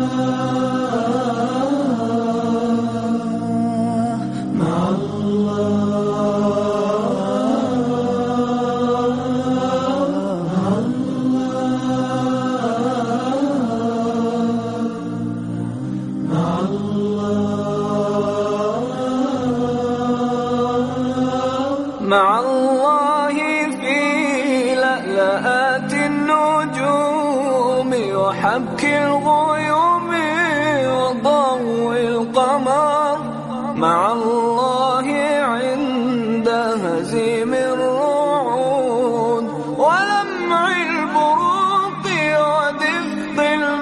مع الله في لألآت النجوم وحبك الغيوم وضوء القمر مع الله عند هزيم الرعود ولمع البروق ودفق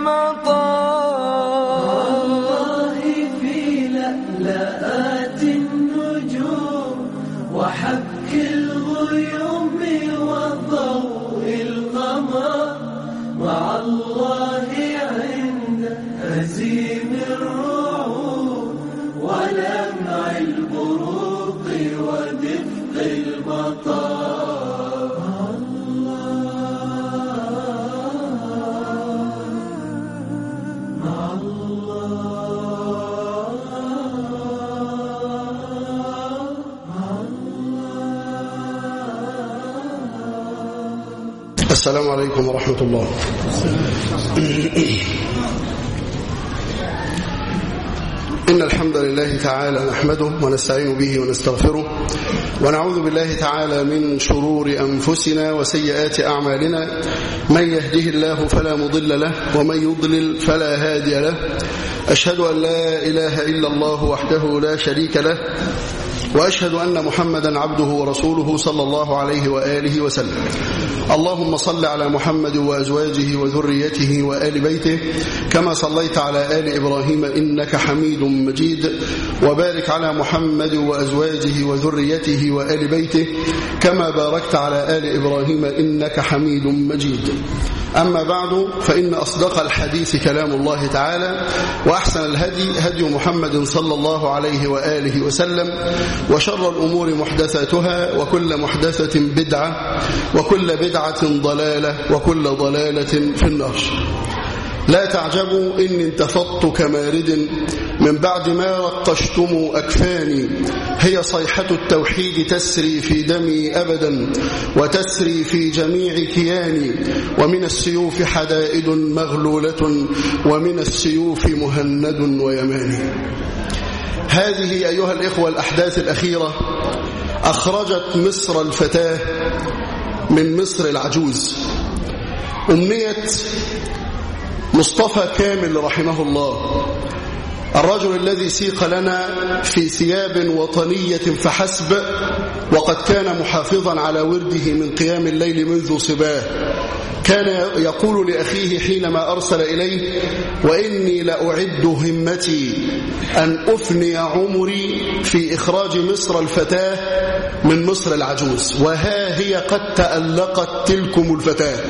المطر الله في لألآت النجوم وحبك الغيوم وضوء القمر مع الله عند هزيم الرعود ولمع البروق ودفق المطر السلام عليكم ورحمة الله إن الحمد لله تعالى نحمده ونستعين به ونستغفره ونعوذ بالله تعالى من شرور أنفسنا وسيئات أعمالنا من يهده الله فلا مضل له ومن يضلل فلا هادي له أشهد أن لا إله إلا الله وحده لا شريك له وأشهد أن محمدا عبده ورسوله صلى الله عليه وآله وسلم اللهم صل على محمد وأزواجه وذريته وآل بيته كما صليت على آل إبراهيم إنك حميد مجيد وبارك على محمد وأزواجه وذريته وآل بيته كما باركت على آل إبراهيم إنك حميد مجيد أما بعد فإن أصدق الحديث كلام الله تعالى وأحسن الهدي هدي محمد صلى الله عليه وآله وسلم وشر الأمور محدثاتها وكل محدثة بدعة وكل بدعة ضلالة وكل ضلالة في النار لا تعجبوا إن انتفضت كمارد من بعد ما رقشتم أكفاني هي صيحة التوحيد تسري في دمي أبدا وتسري في جميع كياني ومن السيوف حدائد مغلولة ومن السيوف مهند ويماني هذه أيها الإخوة الأحداث الأخيرة أخرجت مصر الفتاة من مصر العجوز أمنية مصطفى كامل رحمه الله الرجل الذي سيق لنا في ثياب وطنية فحسب وقد كان محافظا على ورده من قيام الليل منذ صباه كان يقول لأخيه حينما أرسل إليه وإني لأعد همتي أن أفني عمري في إخراج مصر الفتاة من مصر العجوز وها هي قد تألقت تلكم الفتاة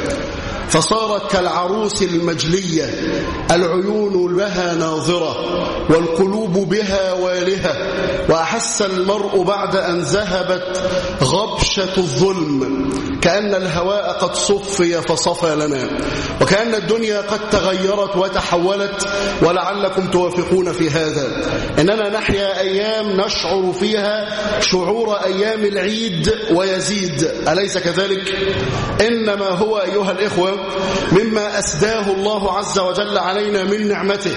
فصارت كالعروس المجلية العيون لها ناظرة والقلوب بها والهة وأحس المرء بعد أن ذهبت غبشة الظلم كأن الهواء قد صفي فصفى لنا وكأن الدنيا قد تغيرت وتحولت ولعلكم توافقون في هذا إننا نحيا أيام نشعر فيها شعور أيام العيد ويزيد أليس كذلك؟ إنما هو أيها الإخوة مما أسداه الله عز وجل علينا من نعمته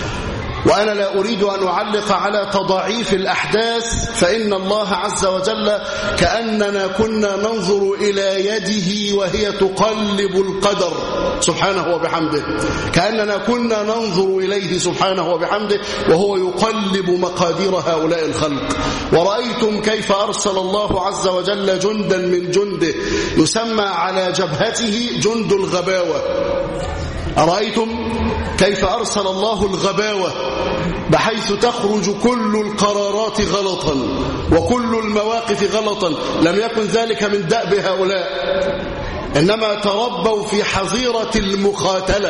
وأنا لا أريد أن أعلق على تضاعيف الأحداث فإن الله عز وجل كأننا كنا ننظر إلى يده وهي تقلب القدر سبحانه وبحمده كأننا كنا ننظر إليه سبحانه وبحمده وهو يقلب مقادير هؤلاء الخلق ورأيتم كيف أرسل الله عز وجل جندا من جنده يسمى على جبهته جند الغباوة أرأيتم كيف أرسل الله الغباوة بحيث تخرج كل القرارات غلطا وكل المواقف غلطا لم يكن ذلك من دأب هؤلاء إنما تربوا في حظيرة المخاتلة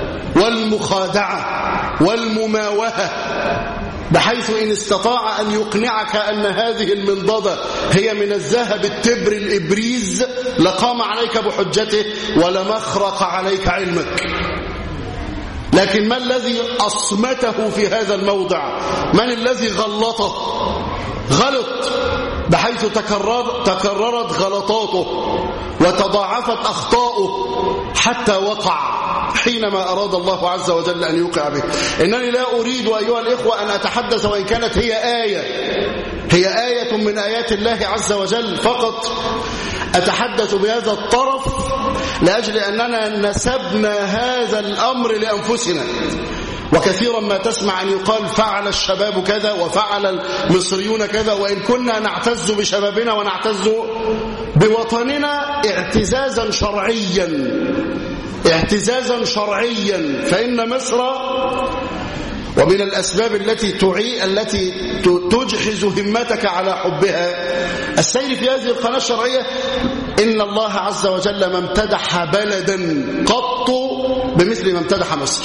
والمخادعة والمماوهة بحيث إن استطاع أن يقنعك أن هذه المنضدة هي من الذهب التبر الإبريز لقام عليك بحجته ولمخرق عليك علمك لكن ما الذي أصمته في هذا الموضع من الذي غلطه غلط بحيث تكرر تكررت غلطاته وتضاعفت أخطاؤه حتى وقع حينما أراد الله عز وجل أن يوقع به إنني لا أريد أيها الإخوة أن أتحدث وإن كانت هي آية هي آية من آيات الله عز وجل فقط أتحدث بهذا الطرف لأجل أننا نسبنا هذا الأمر لأنفسنا وكثيرا ما تسمع أن يقال فعل الشباب كذا وفعل المصريون كذا وإن كنا نعتز بشبابنا ونعتز بوطننا اعتزازا شرعيا اعتزازا شرعيا فإن مصر ومن الأسباب التي تعي التي تجحز همتك على حبها السير في هذه القناة الشرعية إن الله عز وجل ما امتدح بلدا قط بمثل ما امتدح مصر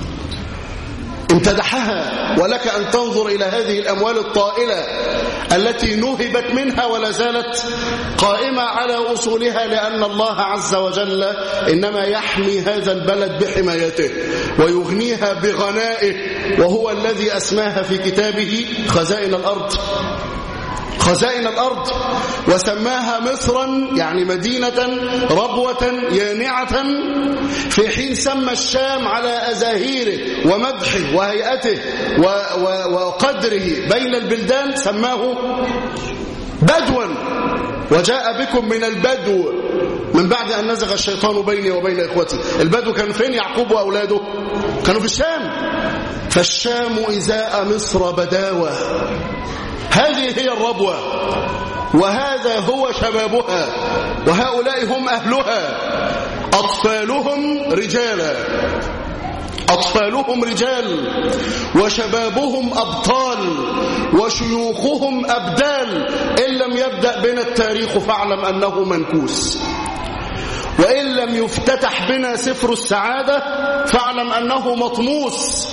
امتدحها ولك أن تنظر إلى هذه الأموال الطائلة التي نهبت منها ولا زالت قائمة على أصولها لأن الله عز وجل إنما يحمي هذا البلد بحمايته ويغنيها بغنائه وهو الذي أسماها في كتابه خزائن الأرض خزائن الأرض وسماها مصرا يعني مدينة ربوة يانعة في حين سمى الشام على أزاهيره ومدحه وهيئته وقدره بين البلدان سماه بدوا وجاء بكم من البدو من بعد أن نزغ الشيطان بيني وبين إخوتي البدو كان فين يعقوب وأولاده كانوا في الشام فالشام إزاء مصر بداوة هذه هي الربوة وهذا هو شبابها وهؤلاء هم أهلها أطفالهم رجالا أطفالهم رجال وشبابهم أبطال وشيوخهم أبدال إن لم يبدأ بنا التاريخ فاعلم أنه منكوس وإن لم يفتتح بنا سفر السعادة فاعلم أنه مطموس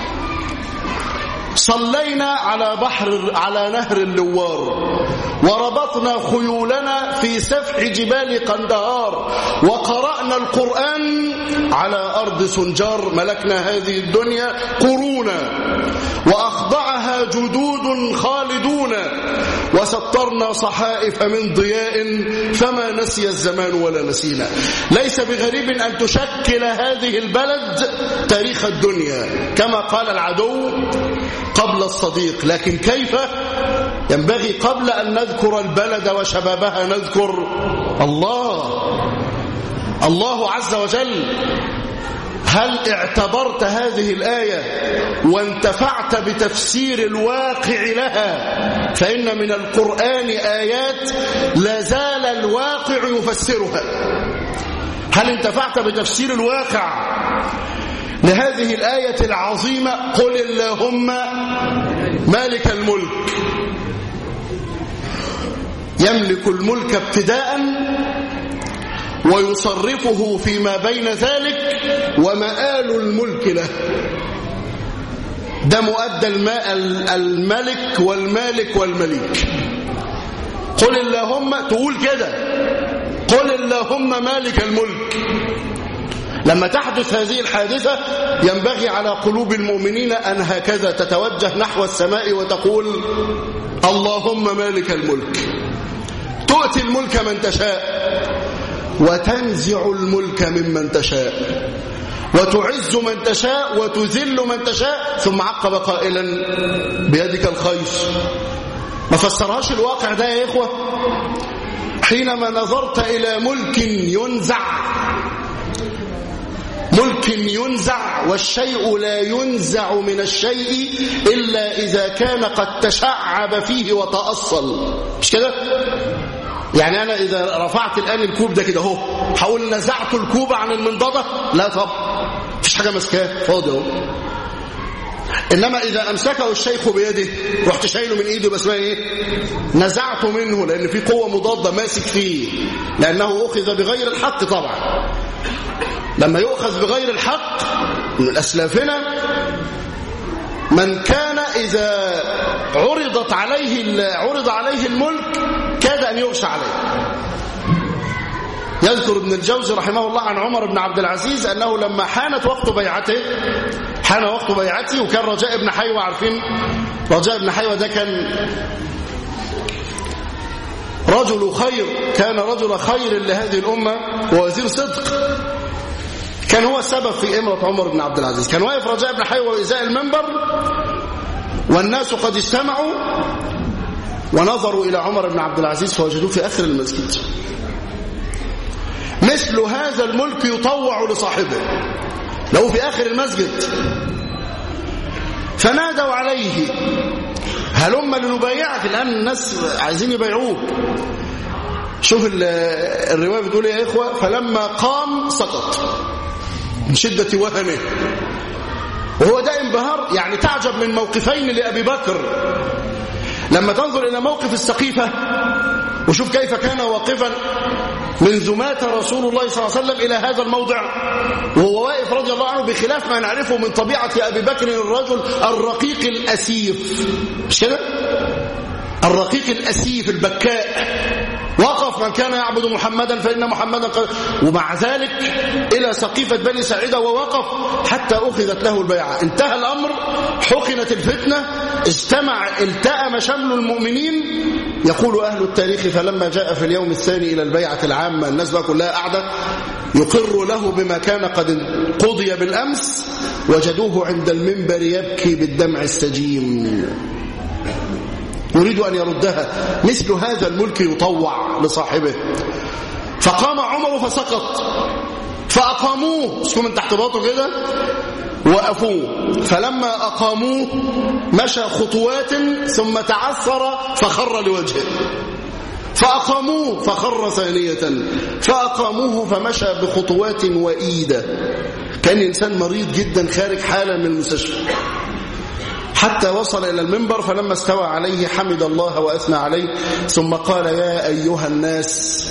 صلينا على بحر على نهر اللوار وربطنا خيولنا في سفح جبال قندهار وقرأنا القرآن على أرض سنجار ملكنا هذه الدنيا قرونا وأخضعها جدود خالدون وسطرنا صحائف من ضياء فما نسي الزمان ولا نسينا ليس بغريب أن تشكل هذه البلد تاريخ الدنيا كما قال العدو قبل الصديق لكن كيف ينبغي قبل أن نذكر البلد وشبابها نذكر الله الله عز وجل هل اعتبرت هذه الآية وانتفعت بتفسير الواقع لها فإن من القرآن آيات لا زال الواقع يفسرها هل انتفعت بتفسير الواقع لهذه الآية العظيمة قل اللهم مالك الملك يملك الملك ابتداء ويصرفه فيما بين ذلك ومآل الملك له ده مؤدى الماء الملك والمالك والمليك قل اللهم تقول كده قل اللهم مالك الملك لما تحدث هذه الحادثة ينبغي على قلوب المؤمنين أن هكذا تتوجه نحو السماء وتقول اللهم مالك الملك تؤتي الملك من تشاء وتنزع الملك ممن تشاء وتعز من تشاء وتذل من تشاء ثم عقب قائلا بيدك الخير ما فسرهاش الواقع ده يا إخوة حينما نظرت إلى ملك ينزع ملك ينزع والشيء لا ينزع من الشيء إلا إذا كان قد تشعب فيه وتأصل مش كده يعني أنا إذا رفعت الآن الكوب ده كده اهو هقول نزعت الكوب عن المنضدة لا طب مفيش حاجة ماسكاه فاضي اهو إنما إذا أمسكه الشيخ بيده رحت شايله من إيده بس إيه نزعته منه لأن في قوة مضادة ماسك فيه لأنه أخذ بغير الحق طبعا لما يؤخذ بغير الحق من أسلافنا من كان إذا عرضت عليه عرض عليه الملك كاد أن يغشى عليه يذكر ابن الجوزي رحمه الله عن عمر بن عبد العزيز أنه لما حانت وقت بيعته حان وقت بيعته وكان رجاء بن حيوة عارفين رجاء بن حيوة ده كان رجل خير كان رجل خير لهذه الأمة ووزير صدق كان هو السبب في إمرة عمر بن عبد العزيز كان واقف رجاء بن حيوة إزاء المنبر والناس قد اجتمعوا ونظروا إلى عمر بن عبد العزيز فوجدوه في آخر المسجد مثل هذا الملك يطوع لصاحبه لو في آخر المسجد فنادوا عليه هلم لنبايعك الآن الناس عايزين يبايعوك شوف الرواية بتقول يا إخوة فلما قام سقط من شدة وهنه وهو ده انبهار يعني تعجب من موقفين لأبي بكر لما تنظر إلى موقف السقيفة وشوف كيف كان واقفا منذ مات رسول الله صلى الله عليه وسلم إلى هذا الموضع وهو واقف رضي الله عنه بخلاف ما نعرفه من طبيعة أبي بكر الرجل الرقيق الأسيف مش كده؟ الرقيق الأسيف البكاء وقف من كان يعبد محمدا فإن محمدا قد ومع ذلك إلى سقيفة بني سعيدة ووقف حتى أخذت له البيعة انتهى الأمر حقنت الفتنة اجتمع التأم شمل المؤمنين يقول أهل التاريخ فلما جاء في اليوم الثاني إلى البيعة العامة الناس بقى كلها قاعدة يقر له بما كان قد قضي بالأمس وجدوه عند المنبر يبكي بالدمع السجيم يريد أن يردها مثل هذا الملك يطوع لصاحبه فقام عمر فسقط فأقاموه اسكوا من تحت باطه كده وقفوه فلما أقاموه مشى خطوات ثم تعثر فخر لوجهه فأقاموه فخر ثانية فأقاموه فمشى بخطوات وإيدة كان إنسان مريض جدا خارج حالا من المستشفى حتى وصل إلى المنبر فلما استوى عليه حمد الله وأثنى عليه ثم قال يا أيها الناس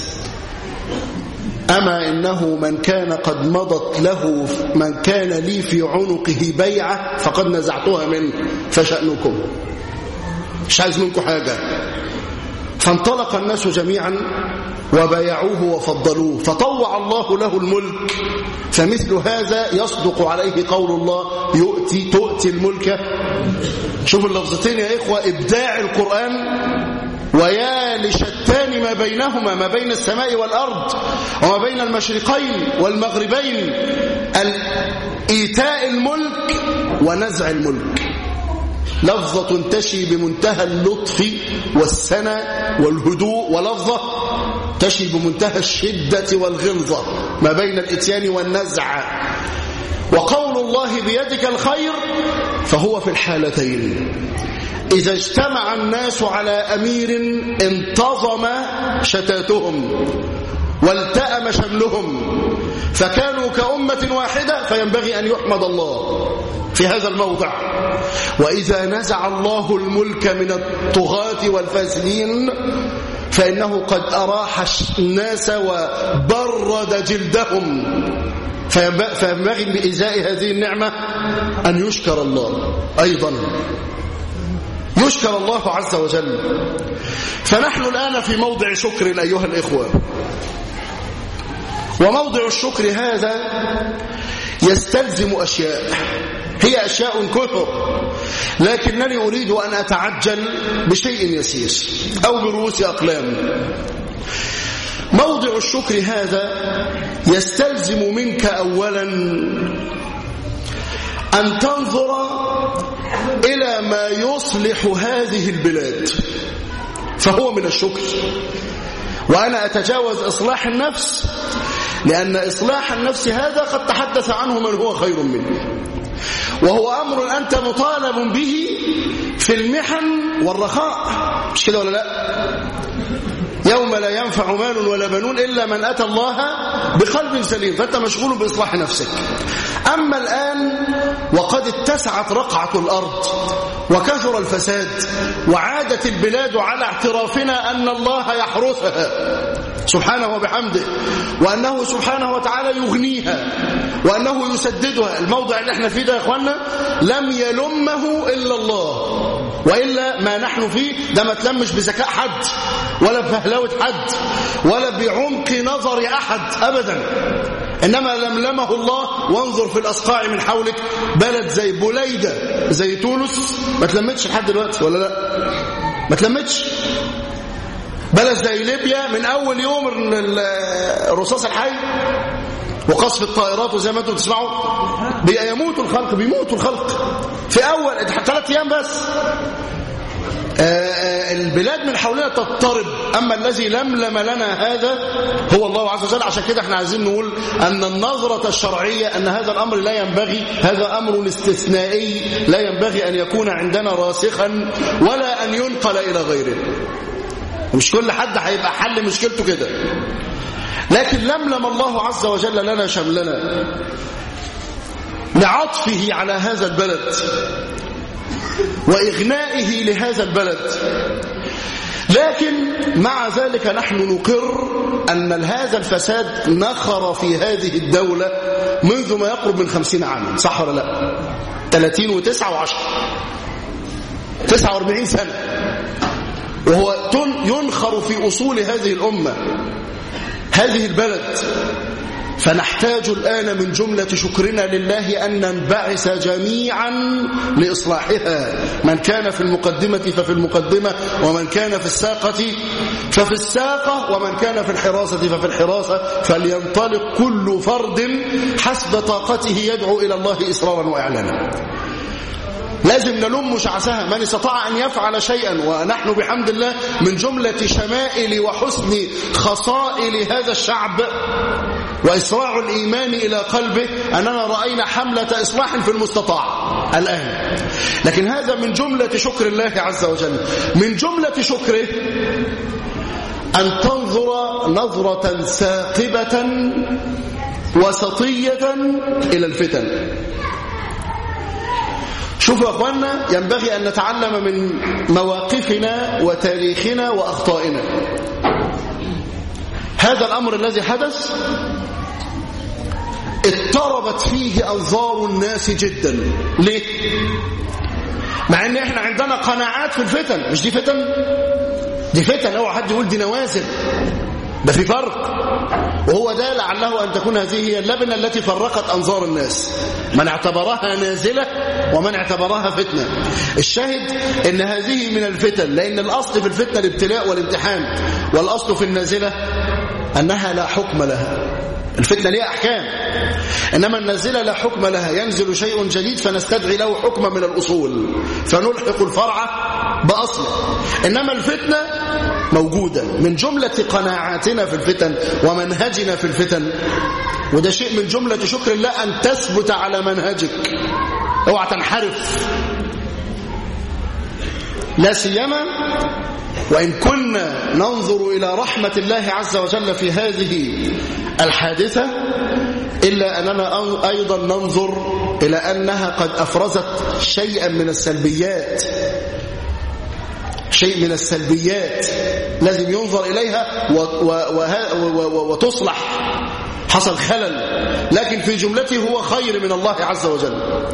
أما إنه من كان قد مضت له من كان لي في عنقه بيعة فقد نزعتها منه فشأنكم مش عايز منكم حاجة فانطلق الناس جميعا وبايعوه وفضلوه فطوع الله له الملك فمثل هذا يصدق عليه قول الله يؤتي تؤتي الملك شوف اللفظتين يا إخوة إبداع القرآن ويا لشتان ما بينهما ما بين السماء والأرض وما بين المشرقين والمغربين إيتاء الملك ونزع الملك لفظة تشي بمنتهى اللطف والسنة والهدوء ولفظة تشي بمنتهى الشدة والغلظة ما بين الاتيان والنزع وقول الله بيدك الخير فهو في الحالتين إذا اجتمع الناس على أمير انتظم شتاتهم والتأم شملهم فكانوا كأمة واحدة فينبغي أن يحمد الله في هذا الموضع وإذا نزع الله الملك من الطغاة والفاسدين فإنه قد أراح الناس وبرد جلدهم فينبغي بإزاء هذه النعمة أن يشكر الله أيضا يشكر الله عز وجل فنحن الآن في موضع شكر أيها الإخوة وموضع الشكر هذا يستلزم أشياء هي أشياء كثر لكنني أريد أن أتعجل بشيء يسير أو برؤوس أقلام موضع الشكر هذا يستلزم منك أولا أن تنظر إلى ما يصلح هذه البلاد فهو من الشكر وأنا أتجاوز إصلاح النفس لأن إصلاح النفس هذا قد تحدث عنه من هو خير منه وهو أمر أنت مطالب به في المحن والرخاء مش كده ولا لا يوم لا ينفع مال ولا بنون إلا من أتى الله بقلب سليم فأنت مشغول بإصلاح نفسك أما الآن وقد اتسعت رقعة الأرض وكثر الفساد وعادت البلاد على اعترافنا أن الله يحرثها سبحانه وبحمده وأنه سبحانه وتعالى يغنيها وأنه يسددها الموضع اللي احنا فيه ده يا اخوانا لم يلمه إلا الله وإلا ما نحن فيه ده ما تلمش بذكاء حد ولا بفهلوة حد ولا بعمق نظر أحد أبدا إنما لملمه الله وانظر في الأصقاع من حولك بلد زي بوليدة زي تونس ما تلمتش لحد دلوقتي ولا لا ما تلمتش بلد زي ليبيا من أول يوم الرصاص الحي وقصف الطائرات وزي ما انتم بتسمعوا بيموتوا الخلق بيموتوا الخلق في أول ثلاث أيام بس البلاد من حولنا تضطرب أما الذي لملم لنا هذا هو الله عز وجل عشان كده احنا عايزين نقول أن النظرة الشرعية أن هذا الأمر لا ينبغي هذا أمر استثنائي لا ينبغي أن يكون عندنا راسخا ولا أن ينقل إلى غيره مش كل حد هيبقى حل مشكلته كده لكن لملم الله عز وجل لنا شملنا لعطفه على هذا البلد وإغنائه لهذا البلد لكن مع ذلك نحن نقر أن هذا الفساد نخر في هذه الدولة منذ ما يقرب من خمسين عاما صح ولا لا 30 وتسعة وعشر 49 سنة وهو ينخر في أصول هذه الأمة هذه البلد فنحتاج الآن من جملة شكرنا لله أن ننبعث جميعا لإصلاحها من كان في المقدمة ففي المقدمة ومن كان في الساقة ففي الساقة ومن كان في الحراسة ففي الحراسة فلينطلق كل فرد حسب طاقته يدعو إلى الله إصرارا وإعلانا لازم نلم شعثها من استطاع أن يفعل شيئا ونحن بحمد الله من جملة شمائل وحسن خصائل هذا الشعب وإسراع الإيمان إلى قلبه أننا رأينا حملة إصلاح في المستطاع الآن لكن هذا من جملة شكر الله عز وجل من جملة شكره أن تنظر نظرة ثاقبة وسطية إلى الفتن شوفوا يا أخوانا ينبغي أن نتعلم من مواقفنا وتاريخنا وأخطائنا هذا الأمر الذي حدث اضطربت فيه أنظار الناس جدا ليه؟ مع ان احنا عندنا قناعات في الفتن مش دي فتن دي فتن اوعى حد يقول دي نوازل ده في فرق وهو ده لعله أن تكون هذه هي اللبنة التي فرقت أنظار الناس من اعتبرها نازلة ومن اعتبرها فتنة الشاهد ان هذه من الفتن لأن الأصل في الفتنة الابتلاء والامتحان والأصل في النازلة أنها لا حكم لها الفتنة ليها أحكام إنما النازلة لا حكم لها ينزل شيء جديد فنستدعي له حكما من الأصول فنلحق الفرع بأصله إنما الفتنة موجودة من جملة قناعاتنا في الفتن ومنهجنا في الفتن وده شيء من جملة شكر الله أن تثبت على منهجك اوعى تنحرف لا سيما وإن كنا ننظر إلى رحمة الله عز وجل في هذه الحادثة إلا أننا أيضا ننظر إلى أنها قد أفرزت شيئا من السلبيات شيء من السلبيات لازم ينظر إليها وتصلح حصل خلل لكن في جملته هو خير من الله عز وجل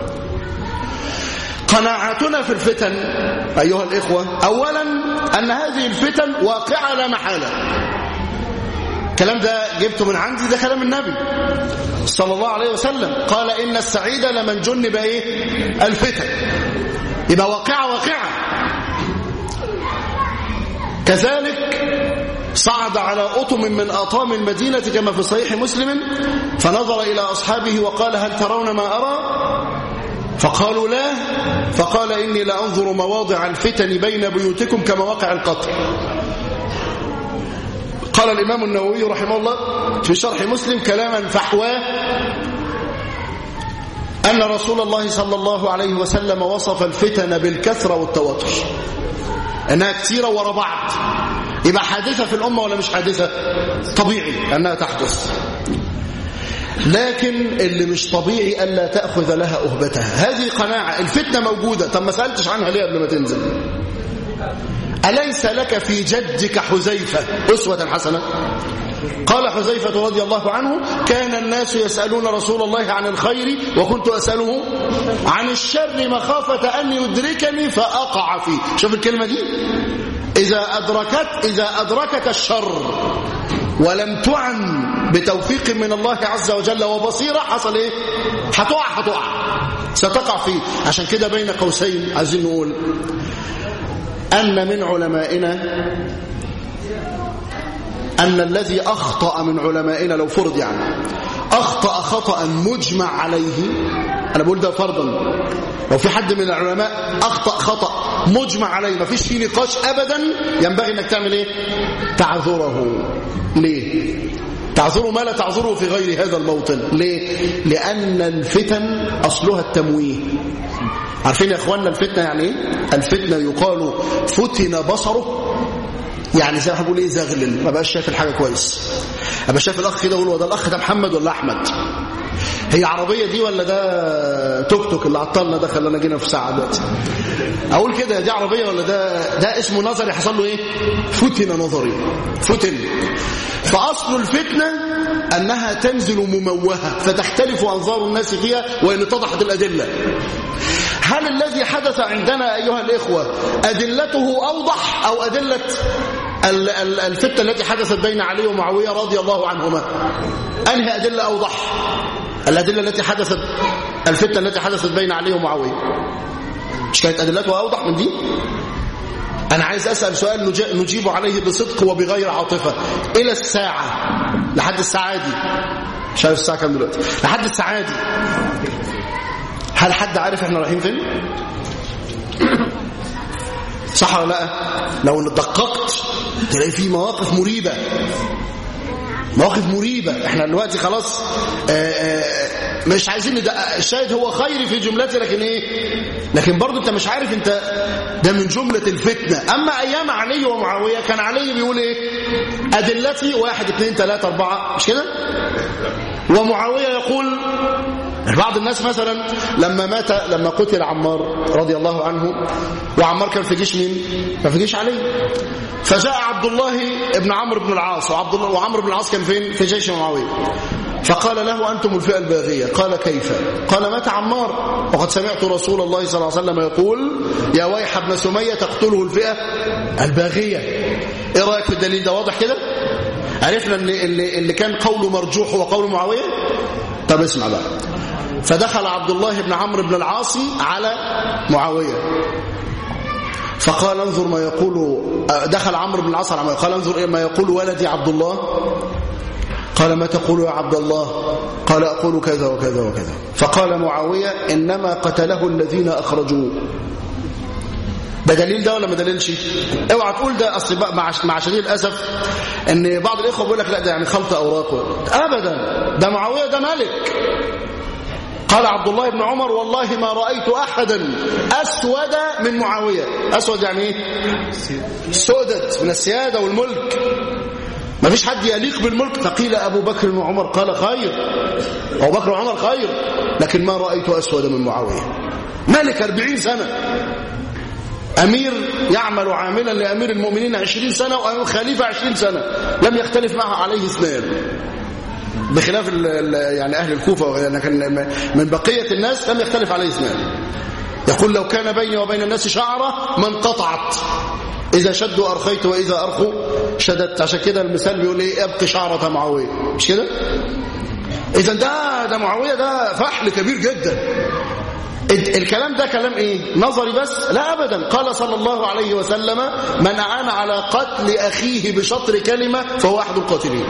قناعاتنا في الفتن أيها الإخوة أولا أن هذه الفتن واقعة لا محالة الكلام ده جبته من عندي ده كلام النبي صلى الله عليه وسلم قال إن السعيد لمن جنب إيه الفتن يبقى واقعة واقعة كذلك صعد على أطم من أطام المدينة كما في صحيح مسلم فنظر إلى أصحابه وقال هل ترون ما أرى فقالوا لا فقال إني لأنظر مواضع الفتن بين بيوتكم كمواقع القطر قال الإمام النووي رحمه الله في شرح مسلم كلاما فحواه أن رسول الله صلى الله عليه وسلم وصف الفتن بالكثرة والتواتر أنها كثيرة ورا بعض يبقى حادثة في الأمة ولا مش حادثة طبيعي أنها تحدث لكن اللي مش طبيعي ألا تأخذ لها أهبتها هذه قناعة الفتنة موجودة طب ما سألتش عنها ليه قبل ما تنزل أليس لك في جدك حذيفة أسوة حسنة قال حذيفة رضي الله عنه كان الناس يسألون رسول الله عن الخير وكنت أسأله عن الشر مخافة أن يدركني فأقع فيه شوف الكلمة دي إذا أدركت إذا أدركك الشر ولم تعن بتوفيق من الله عز وجل وبصيرة حصل إيه؟ هتقع هتقع ستقع فيه عشان كده بين قوسين عايزين نقول أن من علمائنا أن الذي أخطأ من علمائنا لو فرض يعني أخطأ خطأ مجمع عليه أنا بقول ده فرضا لو في حد من العلماء أخطأ خطأ مجمع عليه ما فيش فيه نقاش أبدا ينبغي أنك تعمل إيه تعذره ليه تعذره ما لا تعذره في غير هذا الموطن ليه لأن الفتن أصلها التمويه عارفين يا اخواننا الفتنه يعني ايه الفتنه يقال فتن بصره يعني زي ما بقول ايه زغلل ما بقاش شايف الحاجه كويس ابقى شايف الاخ كده اقول هو ده الاخ ده محمد ولا احمد هي عربيه دي ولا ده توك توك اللي عطلنا ده خلانا جينا في ساعه دلوقتي اقول كده دي عربيه ولا ده ده اسمه نظري حصل له ايه فتن نظري فتن فاصل الفتنه انها تنزل مموهه فتختلف انظار الناس فيها وان اتضحت الادله هل الذي حدث عندنا أيها الإخوة أدلته أوضح أو أدلة الفتنة التي حدثت بين علي ومعاوية رضي الله عنهما أنهي أدلة أوضح الأدلة التي حدثت الفتنة التي حدثت بين علي ومعاوية مش كانت أدلته أوضح من دي أنا عايز أسأل سؤال نجيب عليه بصدق وبغير عاطفة إلى الساعة لحد الساعة دي مش عارف الساعة كام دلوقتي لحد الساعة دي هل حد عارف احنا رايحين فين صح ولا لا لو دققت تلاقي في مواقف مريبة مواقف مريبة احنا دلوقتي خلاص آآ آآ مش عايزين ندقق الشاهد هو خيري في جملته لكن ايه لكن برضه انت مش عارف انت ده من جملة الفتنة اما ايام علي ومعاوية كان علي بيقول ايه ادلتي واحد اثنين ثلاثة اربعة مش كده ومعاوية يقول بعض الناس مثلا لما مات لما قتل عمار رضي الله عنه وعمار كان في جيش مين كان في جيش علي فجاء عبد الله ابن عمرو بن العاص وعبد الله وعمرو بن العاص كان فين في جيش معاويه فقال له أنتم الفئة الباغية قال كيف قال مات عمار وقد سمعت رسول الله صلى الله عليه وسلم يقول يا ويح ابن سمية تقتله الفئة الباغية ايه رأيك في الدليل ده واضح كده عرفنا ان اللي, اللي كان قوله مرجوح هو قول معاوية طب اسمع بقى فدخل عبد الله بن عمرو بن العاص على معاوية فقال انظر ما يقول دخل عمرو بن العاص على معاوية قال انظر ما يقول ولدي عبد الله قال ما تقول يا عبد الله قال أقول كذا وكذا وكذا فقال معاوية إنما قتله الذين أخرجوه ده دليل ده ولا ما دليلش اوعى تقول ده اصل مع مع شديد الاسف ان بعض الاخوه بيقول لك لا ده يعني خلط اوراق ابدا ده معاويه ده ملك قال عبد الله بن عمر والله ما رايت احدا اسود من معاويه اسود يعني ايه سودت من السياده والملك ما فيش حد يليق بالملك فقيل أبو بكر وعمر قال خير أبو بكر وعمر خير لكن ما رأيت أسود من معاوية ملك أربعين سنة أمير يعمل عاملا لأمير المؤمنين عشرين سنة وخليفة عشرين سنة لم يختلف معه عليه اثنان بخلاف ال ال يعني أهل الكوفة لكن من بقية الناس لم يختلف عليه اثنان يقول لو كان بيني وبين الناس شعرة ما انقطعت إذا شدوا أرخيت وإذا أرخوا شددت عشان كده المثال بيقول إيه أبقي شعرة معاوية مش كده إذا ده ده معاوية ده فحل كبير جدا الكلام ده كلام إيه نظري بس لا أبدا قال صلى الله عليه وسلم من أعان على قتل أخيه بشطر كلمة فهو أحد القاتلين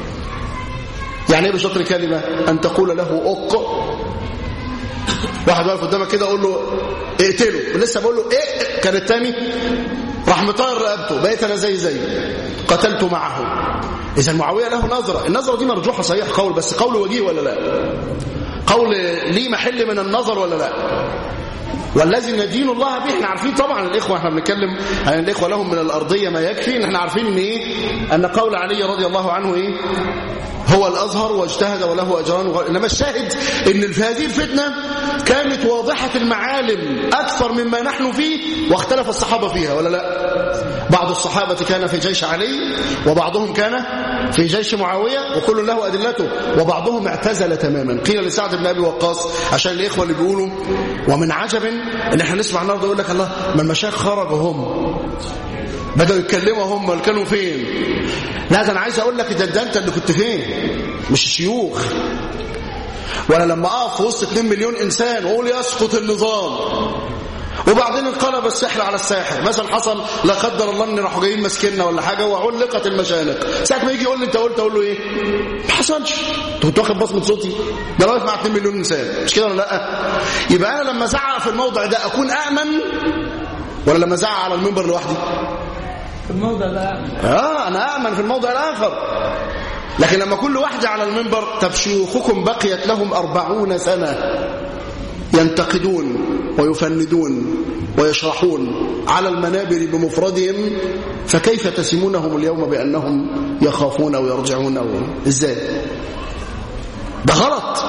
يعني ايه بشطر كلمة أن تقول له أق واحد واقف قدامك كده أقول له اقتله لسه بقول له ايه كان التاني راح مطير رقبته بقيت انا زي زي قتلت معه اذا معاويه له نظره النظره دي مرجوحه صحيح قول بس قول وجيه ولا لا قول ليه محل من النظر ولا لا والذي ندين الله به احنا عارفين طبعا الاخوه احنا بنتكلم عن الاخوه لهم من الارضيه ما يكفي ان احنا عارفين ان ايه ان قول علي رضي الله عنه ايه هو الازهر واجتهد وله اجران وغير انما الشاهد ان في هذه الفتنه كانت واضحه المعالم اكثر مما نحن فيه واختلف الصحابه فيها ولا لا بعض الصحابه كان في جيش علي وبعضهم كان في جيش معاويه وكل له ادلته وبعضهم اعتزل تماما قيل لسعد بن ابي وقاص عشان الاخوه اللي بيقولوا ومن عجب ان احنا نسمع النهارده يقول لك الله ما المشايخ خرجوا هم بدأوا يتكلموا هم اللي كانوا فين لا ده انا عايز اقول لك ده, ده انت اللي كنت فين مش الشيوخ ولا لما اقف في وسط 2 مليون انسان واقول يسقط النظام وبعدين انقلب السحر على الساحر مثلا حصل لا قدر الله ان راحوا جايين ماسكيننا ولا حاجه وعلقت المشانق ساعه ما يجي يقول لي انت قلت اقول له ايه ما حصلش انت كنت واخد بصمه صوتي ده واقف مع 2 مليون انسان مش كده ولا لا يبقى انا لما ازعق في الموضع ده اكون امن ولا لما ازعق على المنبر لوحدي في الموضع ده اه انا امن في الموضع الاخر لكن لما كل واحد على المنبر طب شيوخكم بقيت لهم أربعون سنة ينتقدون ويفندون ويشرحون على المنابر بمفردهم فكيف تسمونهم اليوم بأنهم يخافون أو يرجعون أو إزاي ده غلط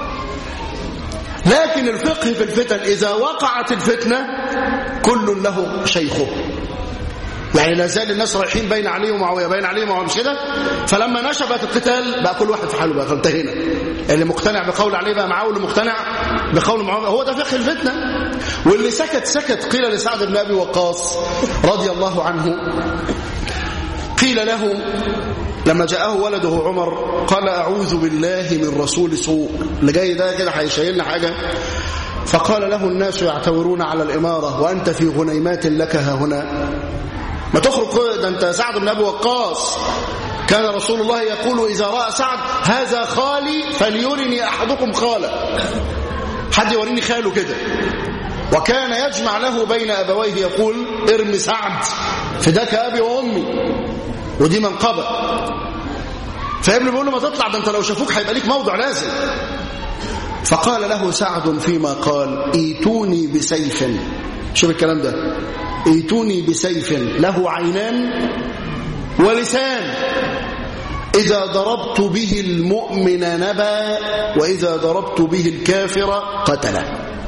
لكن الفقه في الفتن إذا وقعت الفتنة كل له شيخه يعني لا زال الناس رايحين بين علي ومعاويه بين علي ومعاويه مش كده فلما نشبت القتال بقى كل واحد في حاله بقى انتهينا اللي مقتنع بقول علي بقى معاه واللي مقتنع بقول معاويه هو ده فقه الفتنه واللي سكت سكت قيل لسعد بن ابي وقاص رضي الله عنه قيل له لما جاءه ولده عمر قال اعوذ بالله من رسول سوء اللي جاي ده كده هيشيلنا حاجه فقال له الناس يعتورون على الاماره وانت في غنيمات لك ها هنا ما تخرج ده انت سعد بن ابي وقاص كان رسول الله يقول اذا راى سعد هذا خالي فليرني احدكم خاله حد يوريني خاله كده وكان يجمع له بين ابويه يقول ارمي سعد فداك ابي وامي ودي منقبه فابن بيقول له ما تطلع ده انت لو شافوك هيبقى ليك موضع لازم فقال له سعد فيما قال ايتوني بسيف شوف الكلام ده ايتوني بسيف له عينان ولسان إذا ضربت به المؤمن نبى وإذا ضربت به الكافر قتله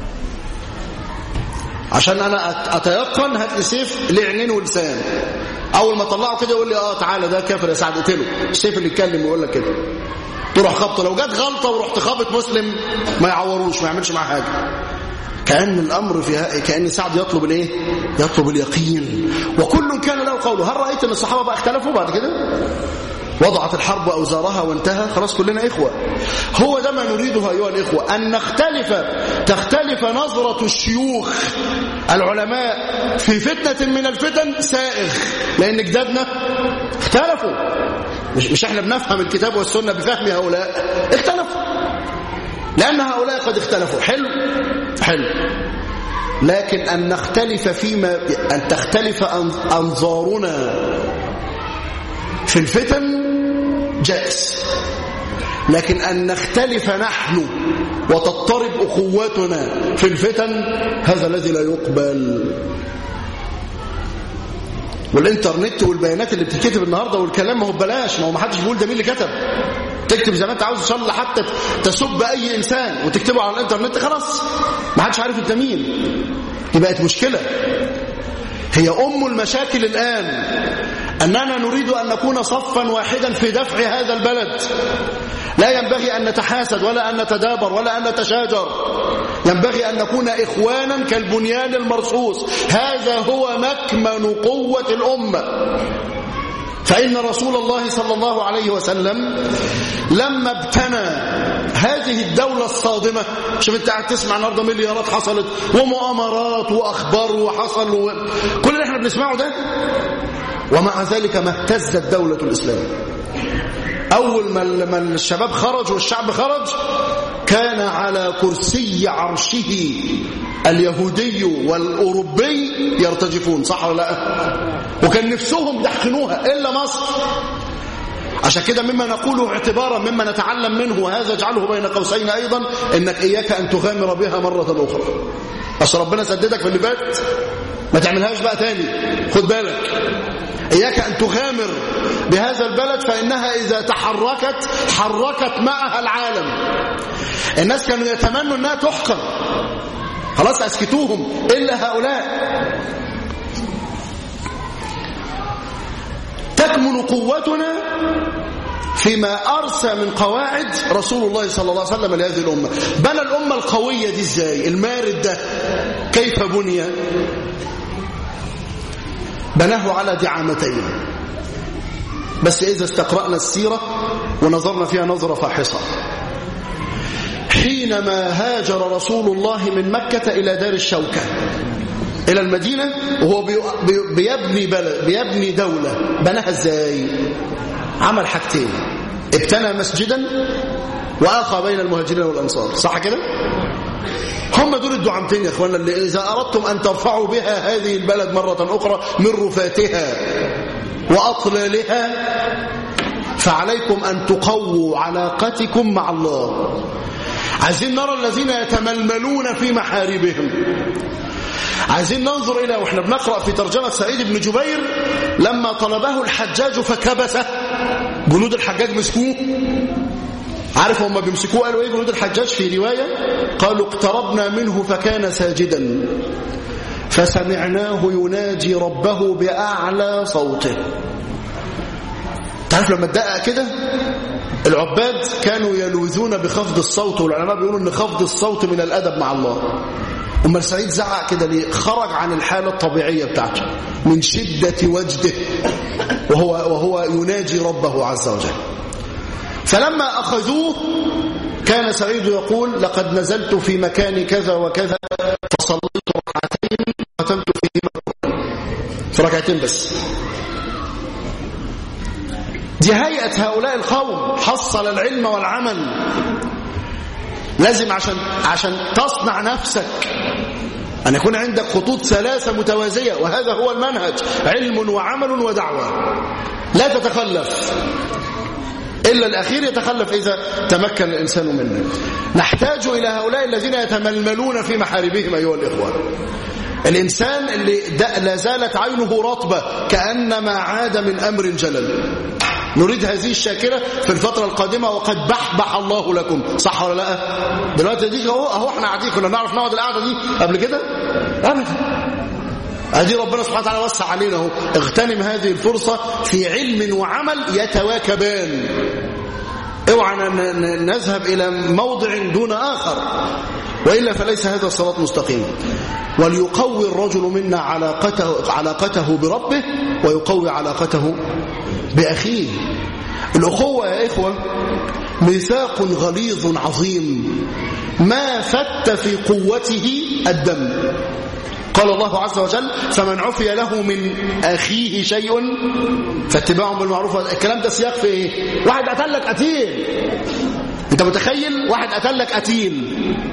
عشان أنا أتيقن هات لي سيف له عينين ولسان أول ما طلعه كده يقول لي آه تعالى ده كافر يا سعد اقتله السيف اللي يتكلم ويقول لك كده تروح خبطه لو جت غلطة ورحت خابط مسلم ما يعوروش ما يعملش معاه حاجة كأن الأمر فيها كأن سعد يطلب الايه يطلب اليقين وكل كان له قوله هل رأيت أن الصحابة بقى اختلفوا بعد كده وضعت الحرب أوزارها وانتهى خلاص كلنا إخوة هو ده ما نريده أيها الإخوة أن نختلف تختلف نظرة الشيوخ العلماء في فتنة من الفتن سائغ لأن جدادنا اختلفوا مش, مش احنا بنفهم الكتاب والسنة بفهم هؤلاء اختلفوا لأن هؤلاء قد اختلفوا حلو حلو لكن أن نختلف فيما أن تختلف أنظارنا في الفتن جائز لكن أن نختلف نحن وتضطرب أخواتنا في الفتن هذا الذي لا يقبل والإنترنت والبيانات اللي بتتكتب النهاردة والكلام ما هو ببلاش ما هو ما حدش بيقول ده مين اللي كتب تكتب زي ما انت عاوز ان شاء الله حتى تسب اي انسان وتكتبه على الانترنت خلاص ما حدش عارف انت مين دي بقت مشكله هي ام المشاكل الان اننا نريد ان نكون صفا واحدا في دفع هذا البلد لا ينبغي ان نتحاسد ولا ان نتدابر ولا ان نتشاجر ينبغي ان نكون اخوانا كالبنيان المرصوص هذا هو مكمن قوه الامه فإن رسول الله صلى الله عليه وسلم لما ابتنى هذه الدولة الصادمة شوف انت قاعد تسمع النهارده مليارات حصلت ومؤامرات واخبار وحصل و... كل اللي احنا بنسمعه ده ومع ذلك ما اهتزت دولة الإسلام أول ما الشباب خرج والشعب خرج كان على كرسي عرشه اليهودي والأوروبي يرتجفون صح ولا لا وكان نفسهم يحقنوها إلا مصر عشان كده مما نقوله اعتبارا مما نتعلم منه وهذا اجعله بين قوسين أيضا إنك إياك أن تغامر بها مرة أخرى أصل ربنا سددك في اللي فات ما تعملهاش بقى تاني خد بالك إياك أن تغامر بهذا البلد فإنها إذا تحركت حركت معها العالم الناس كانوا يتمنوا أنها تحكم خلاص أسكتوهم إلا هؤلاء تكمن قوتنا فيما أرسى من قواعد رسول الله صلى الله عليه وسلم لهذه الأمة بنى الأمة القوية دي إزاي المارد ده كيف بني بناه على دعامتين بس إذا استقرأنا السيرة ونظرنا فيها نظرة فاحصة حينما هاجر رسول الله من مكة إلى دار الشوكة إلى المدينة وهو بيبني, بلد بيبني دولة بناها إزاي عمل حاجتين ابتنى مسجدا وآخى بين المهاجرين والأنصار صح كده هم دول الدعمتين يا اخوانا اللي إذا أردتم أن ترفعوا بها هذه البلد مرة أخرى من رفاتها وأطلالها فعليكم أن تقووا علاقتكم مع الله عايزين نرى الذين يتململون في محاربهم عايزين ننظر إلى وإحنا بنقرأ في ترجمة سعيد بن جبير لما طلبه الحجاج فكبسه جنود الحجاج مسكوه عارف هم بيمسكوه قالوا ايه جنود الحجاج في رواية قالوا اقتربنا منه فكان ساجدا فسمعناه يناجي ربه بأعلى صوته تعرف لما تدقق كده العباد كانوا يلوذون بخفض الصوت والعلماء بيقولوا ان خفض الصوت من الأدب مع الله أمال سعيد زعق كده ليه خرج عن الحالة الطبيعية بتاعته من شدة وجده وهو, وهو يناجي ربه عز وجل فلما أخذوه كان سعيد يقول لقد نزلت في مكان كذا وكذا فصليت ركعتين ختمت فيهما في ركعتين بس دي هيئة هؤلاء القوم حصل العلم والعمل لازم عشان عشان تصنع نفسك أن يكون عندك خطوط ثلاثة متوازية وهذا هو المنهج علم وعمل ودعوة لا تتخلف إلا الأخير يتخلف إذا تمكن الإنسان منه نحتاج إلى هؤلاء الذين يتململون في محاربهم أيها الإخوان الإنسان اللي لا زالت عينه رطبة كأنما عاد من أمر جلل نريد هذه الشاكرة في الفترة القادمة وقد بحبح الله لكم صح ولا لا دلوقتي دي اهو اهو احنا قاعدين كنا نعرف نقعد القعدة دي قبل كده ابدا ادي ربنا سبحانه وتعالى وسع علينا اهو اغتنم هذه الفرصة في علم وعمل يتواكبان اوعى نذهب الى موضع دون اخر وإلا فليس هذا الصراط مستقيم وليقوي الرجل منا علاقته, علاقته بربه ويقوي علاقته بأخيه الأخوة يا إخوة ميثاق غليظ عظيم ما فت في قوته الدم قال الله عز وجل فمن عفي له من أخيه شيء فاتباع بالمعروف الكلام ده سياق في ايه واحد قتل لك قتيل انت متخيل واحد قتل لك قتيل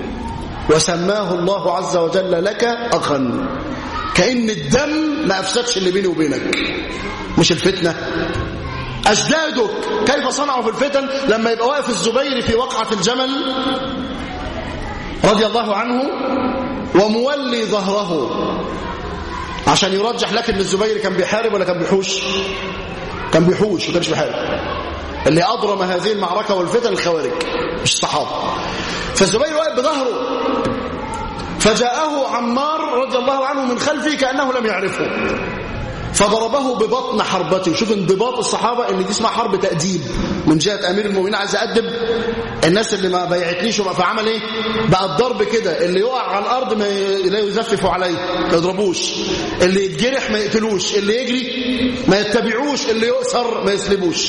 وسماه الله عز وجل لك أخا كأن الدم ما أفسدش اللي بيني وبينك مش الفتنة أجدادك كيف صنعوا في الفتن لما يبقى واقف الزبير في وقعة الجمل رضي الله عنه ومولي ظهره عشان يرجح لك ان الزبير كان بيحارب ولا كان بيحوش كان بيحوش ما كانش بيحارب اللي أضرم هذه المعركة والفتن الخوارج مش الصحابة فالزبير واقف بظهره فجاءه عمار رضي الله عنه من خلفه كأنه لم يعرفه فضربه ببطن حربته شوف انضباط الصحابة ان دي اسمها حرب تأديب من جهة امير المؤمنين عايز أدب الناس اللي ما بيعتنيش فعمل ايه بقى الضرب كده اللي يقع على الارض ما لا يزففوا عليه ما يضربوش اللي يتجرح ما يقتلوش اللي يجري ما يتبعوش اللي يؤسر ما يسلبوش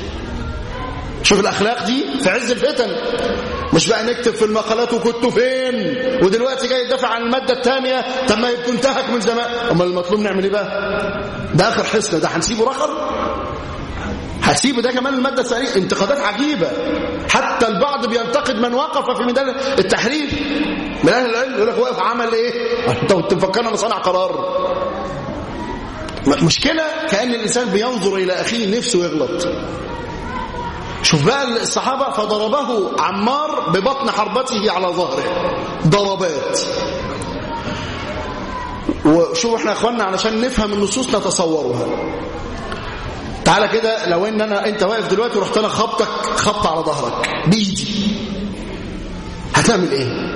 شوف الأخلاق دي في عز الفتن مش بقى نكتب في المقالات وكنتوا فين ودلوقتي جاي تدافع عن المادة الثانية طب ما يبقى انتهك من زمان امال المطلوب نعمل ايه بقى ده آخر حصن ده هنسيبه رخر هسيبه ده كمان المادة الثانية انتقادات عجيبة حتى البعض بينتقد من وقف في ميدان التحرير من أهل العلم يقول لك واقف عمل ايه انت كنت مفكرنا مصنع قرار مشكلة كأن الإنسان بينظر إلى أخيه نفسه يغلط شوف بقى الصحابة فضربه عمار ببطن حربته على ظهره ضربات وشوف احنا اخواننا علشان نفهم النصوص نتصورها تعالى كده لو ان انا انت واقف دلوقتي ورحت انا خبطك خبط على ظهرك بايدي هتعمل ايه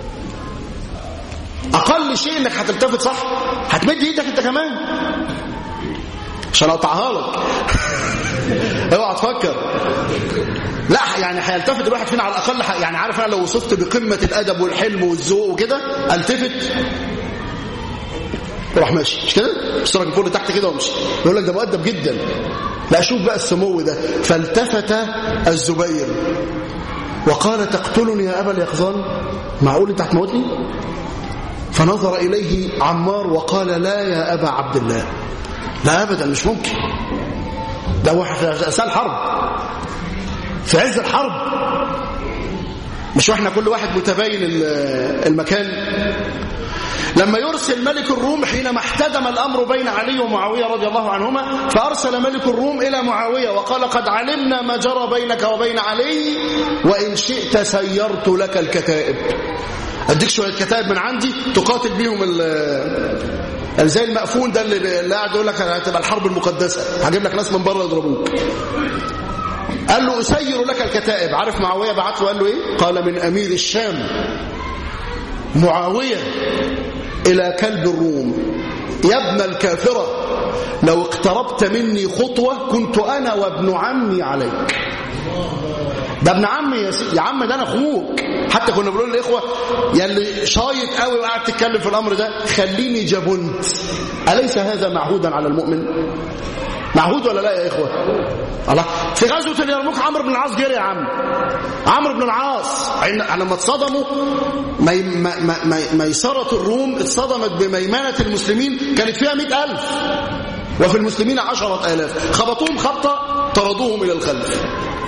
اقل شيء انك هتلتفت صح هتمد ايدك انت كمان عشان اقطعها لك اوعى تفكر لا يعني هيلتفت الواحد فينا على الاقل يعني عارف انا لو وصفت بقمه الادب والحلم والذوق وكده التفت وراح ماشي مش كده اشترك الفوق تحت كده ومشي يقول لك ده مؤدب جدا لا شوف بقى السمو ده فالتفت الزبير وقال تقتلني يا أبا اليقظان معقول انت هتموتني فنظر إليه عمار وقال لا يا أبا عبد الله لا أبدا مش ممكن ده واحد في أسال حرب في عز الحرب مش واحنا كل واحد متباين المكان لما يرسل ملك الروم حينما احتدم الأمر بين علي ومعاوية رضي الله عنهما فأرسل ملك الروم إلى معاوية وقال قد علمنا ما جرى بينك وبين علي وإن شئت سيرت لك الكتائب أديك شوية كتائب من عندي تقاتل بيهم زي المأفون ده اللي قاعد يقول لك هتبقى الحرب المقدسة هجيب لك ناس من بره يضربوك قال له أسير لك الكتائب عارف معاوية بعت له قال له إيه قال من أمير الشام معاوية إلى كلب الروم يا ابن الكافرة لو اقتربت مني خطوة كنت أنا وابن عمي عليك ده ابن عمي يا, سي... يا عم ده انا اخوك حتى كنا بنقول للاخوه يا اللي شايط قوي وقاعد تتكلم في الامر ده خليني جبنت اليس هذا معهودا على المؤمن معهود ولا لا يا اخوه الله في غزوه اليرموك عمرو بن العاص جري يا عم عمرو بن العاص لما اتصدموا مي... ما... ما... ميسره الروم اتصدمت بميمنه المسلمين كانت فيها مئة ألف وفي المسلمين عشرة آلاف خبطوهم خبطة طردوهم إلى الخلف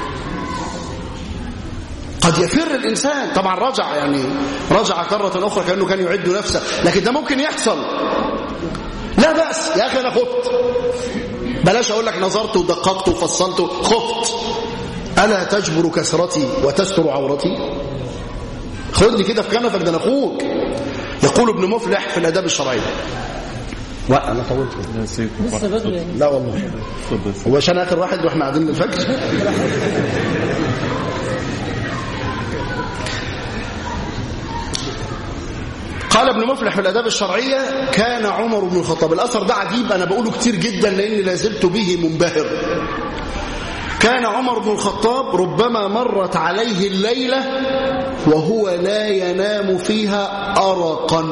قد يفر الإنسان طبعا رجع يعني رجع كرة أخرى كأنه كان يعد نفسه لكن ده ممكن يحصل لا بأس يا أخي أنا خفت بلاش أقول لك نظرت ودققت وفصلت خفت ألا تجبر كسرتي وتستر عورتي خدني كده في كنفك ده أنا أخوك يقول ابن مفلح في الأداب الشرعي انا طولت لسه بدري يعني لا والله هو عشان اخر واحد واحنا قاعدين للفجر قال ابن مفلح في الاداب الشرعيه كان عمر بن الخطاب الاثر ده عجيب انا بقوله كتير جدا لاني لازلت به منبهر كان عمر بن الخطاب ربما مرت عليه الليله وهو لا ينام فيها ارقا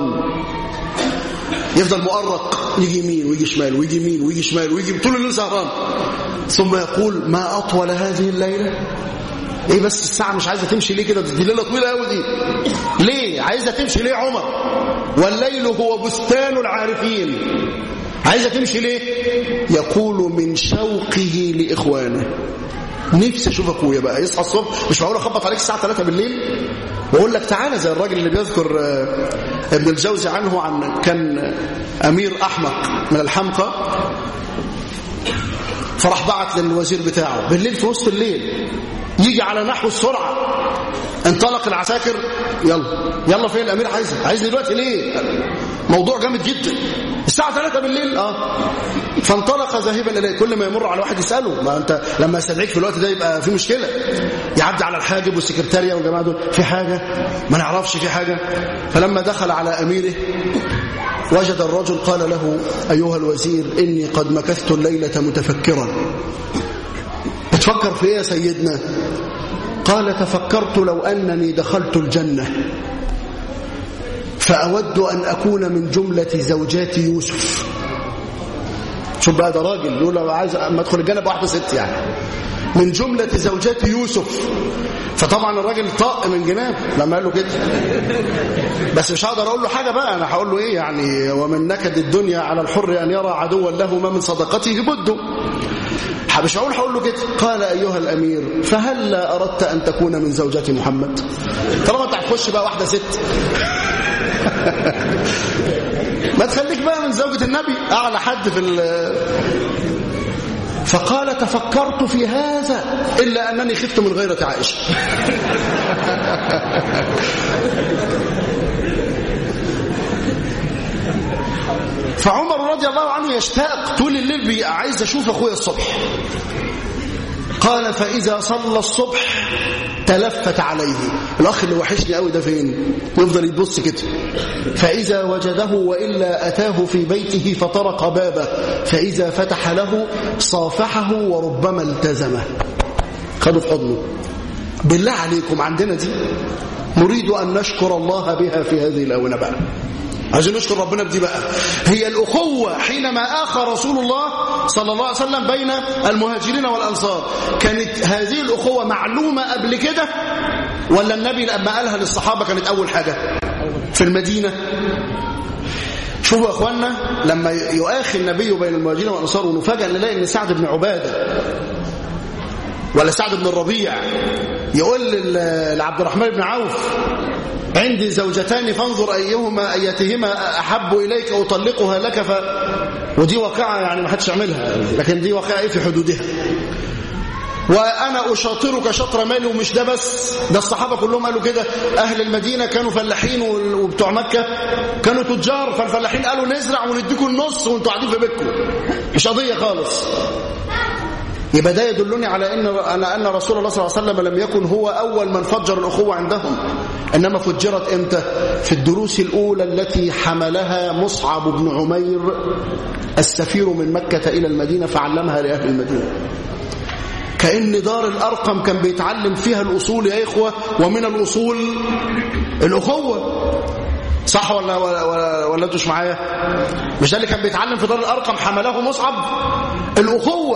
يفضل مؤرق يجي يمين ويجي شمال ويجي يمين ويجي شمال ويجي طول الليل سهران ثم يقول ما اطول هذه الليله ايه بس الساعه مش عايزه تمشي ليه كده دي ليله طويله قوي دي ليه عايزه تمشي ليه عمر والليل هو بستان العارفين عايزه تمشي ليه يقول من شوقه لاخوانه نفسي اشوف اخويا بقى يصحى الصبح مش معقول اخبط عليك الساعه 3 بالليل واقول لك تعالى زي الراجل اللي بيذكر ابن الجوزي عنه عن كان امير احمق من الحمقى فراح بعت للوزير بتاعه بالليل في وسط الليل يجي على نحو السرعه انطلق العساكر يلا يلا فين الامير عايزه عايزني دلوقتي ليه موضوع جامد جدا الساعه 3 بالليل اه فانطلق ذاهبا اليه كل ما يمر على واحد يساله ما انت لما يستدعيك في الوقت ده يبقى في مشكله يعدي على الحاجب والسكرتاريه والجماعه دول في حاجه ما نعرفش في حاجه فلما دخل على اميره وجد الرجل قال له ايها الوزير اني قد مكثت الليله متفكرا بتفكر في ايه يا سيدنا قال تفكرت لو انني دخلت الجنه فاود ان اكون من جمله زوجات يوسف شوف بقى ده راجل يقول لو عايز اما ادخل الجنه بواحده ست يعني من جمله زوجات يوسف فطبعا الراجل طق من جناب لما قال له كده بس مش هقدر اقول له حاجه بقى انا هقول له ايه يعني ومن نكد الدنيا على الحر ان يرى عدوا له ما من صدقته بده مش هقول هقول له كده قال ايها الامير فهل لا اردت ان تكون من زوجات محمد طالما انت هتخش بقى واحده ست ما تخليك بقى من زوجة النبي أعلى حد في فقال تفكرت في هذا إلا أنني خفت من غيرة عائشة فعمر رضي الله عنه يشتاق طول الليل بيبقى عايز أشوف أخويا الصبح قال فإذا صلى الصبح تلفت عليه الأخ اللي وحشني قوي ده فين يفضل يبص كده فإذا وجده وإلا أتاه في بيته فطرق بابه فإذا فتح له صافحه وربما التزمه خده في حضنه بالله عليكم عندنا دي نريد أن نشكر الله بها في هذه الآونة بقى عايزين نشكر ربنا بدي بقى هي الأخوة حينما آخى رسول الله صلى الله عليه وسلم بين المهاجرين والأنصار كانت هذه الأخوة معلومة قبل كده ولا النبي لما قالها للصحابة كانت أول حاجة في المدينة شوفوا يا اخوانا لما يؤاخي النبي بين المهاجرين والانصار ونفاجئ نلاقي ان سعد بن عباده ولا سعد بن الربيع يقول لعبد الرحمن بن عوف عندي زوجتان فانظر أيهما أيتهما أحب إليك أطلقها لك ف... ودي واقعة يعني ما حدش يعملها لكن دي واقعة إيه في حدودها وأنا أشاطرك شطر مالي ومش ده بس ده الصحابة كلهم قالوا كده أهل المدينة كانوا فلاحين وبتوع مكة كانوا تجار فالفلاحين قالوا نزرع ونديكم النص وانتوا قاعدين في بيتكم مش قضية خالص يبقى ده يدلني على ان على ان رسول الله صلى الله عليه وسلم لم يكن هو اول من فجر الاخوه عندهم انما فجرت امتى في الدروس الاولى التي حملها مصعب بن عمير السفير من مكه الى المدينه فعلمها لاهل المدينه كأن دار الأرقم كان بيتعلم فيها الأصول يا إخوة ومن الأصول الأخوة صح ولا ولا ولا, ولا انتوا مش معايا مش ده اللي كان بيتعلم في دار الارقم حمله مصعب الاخوه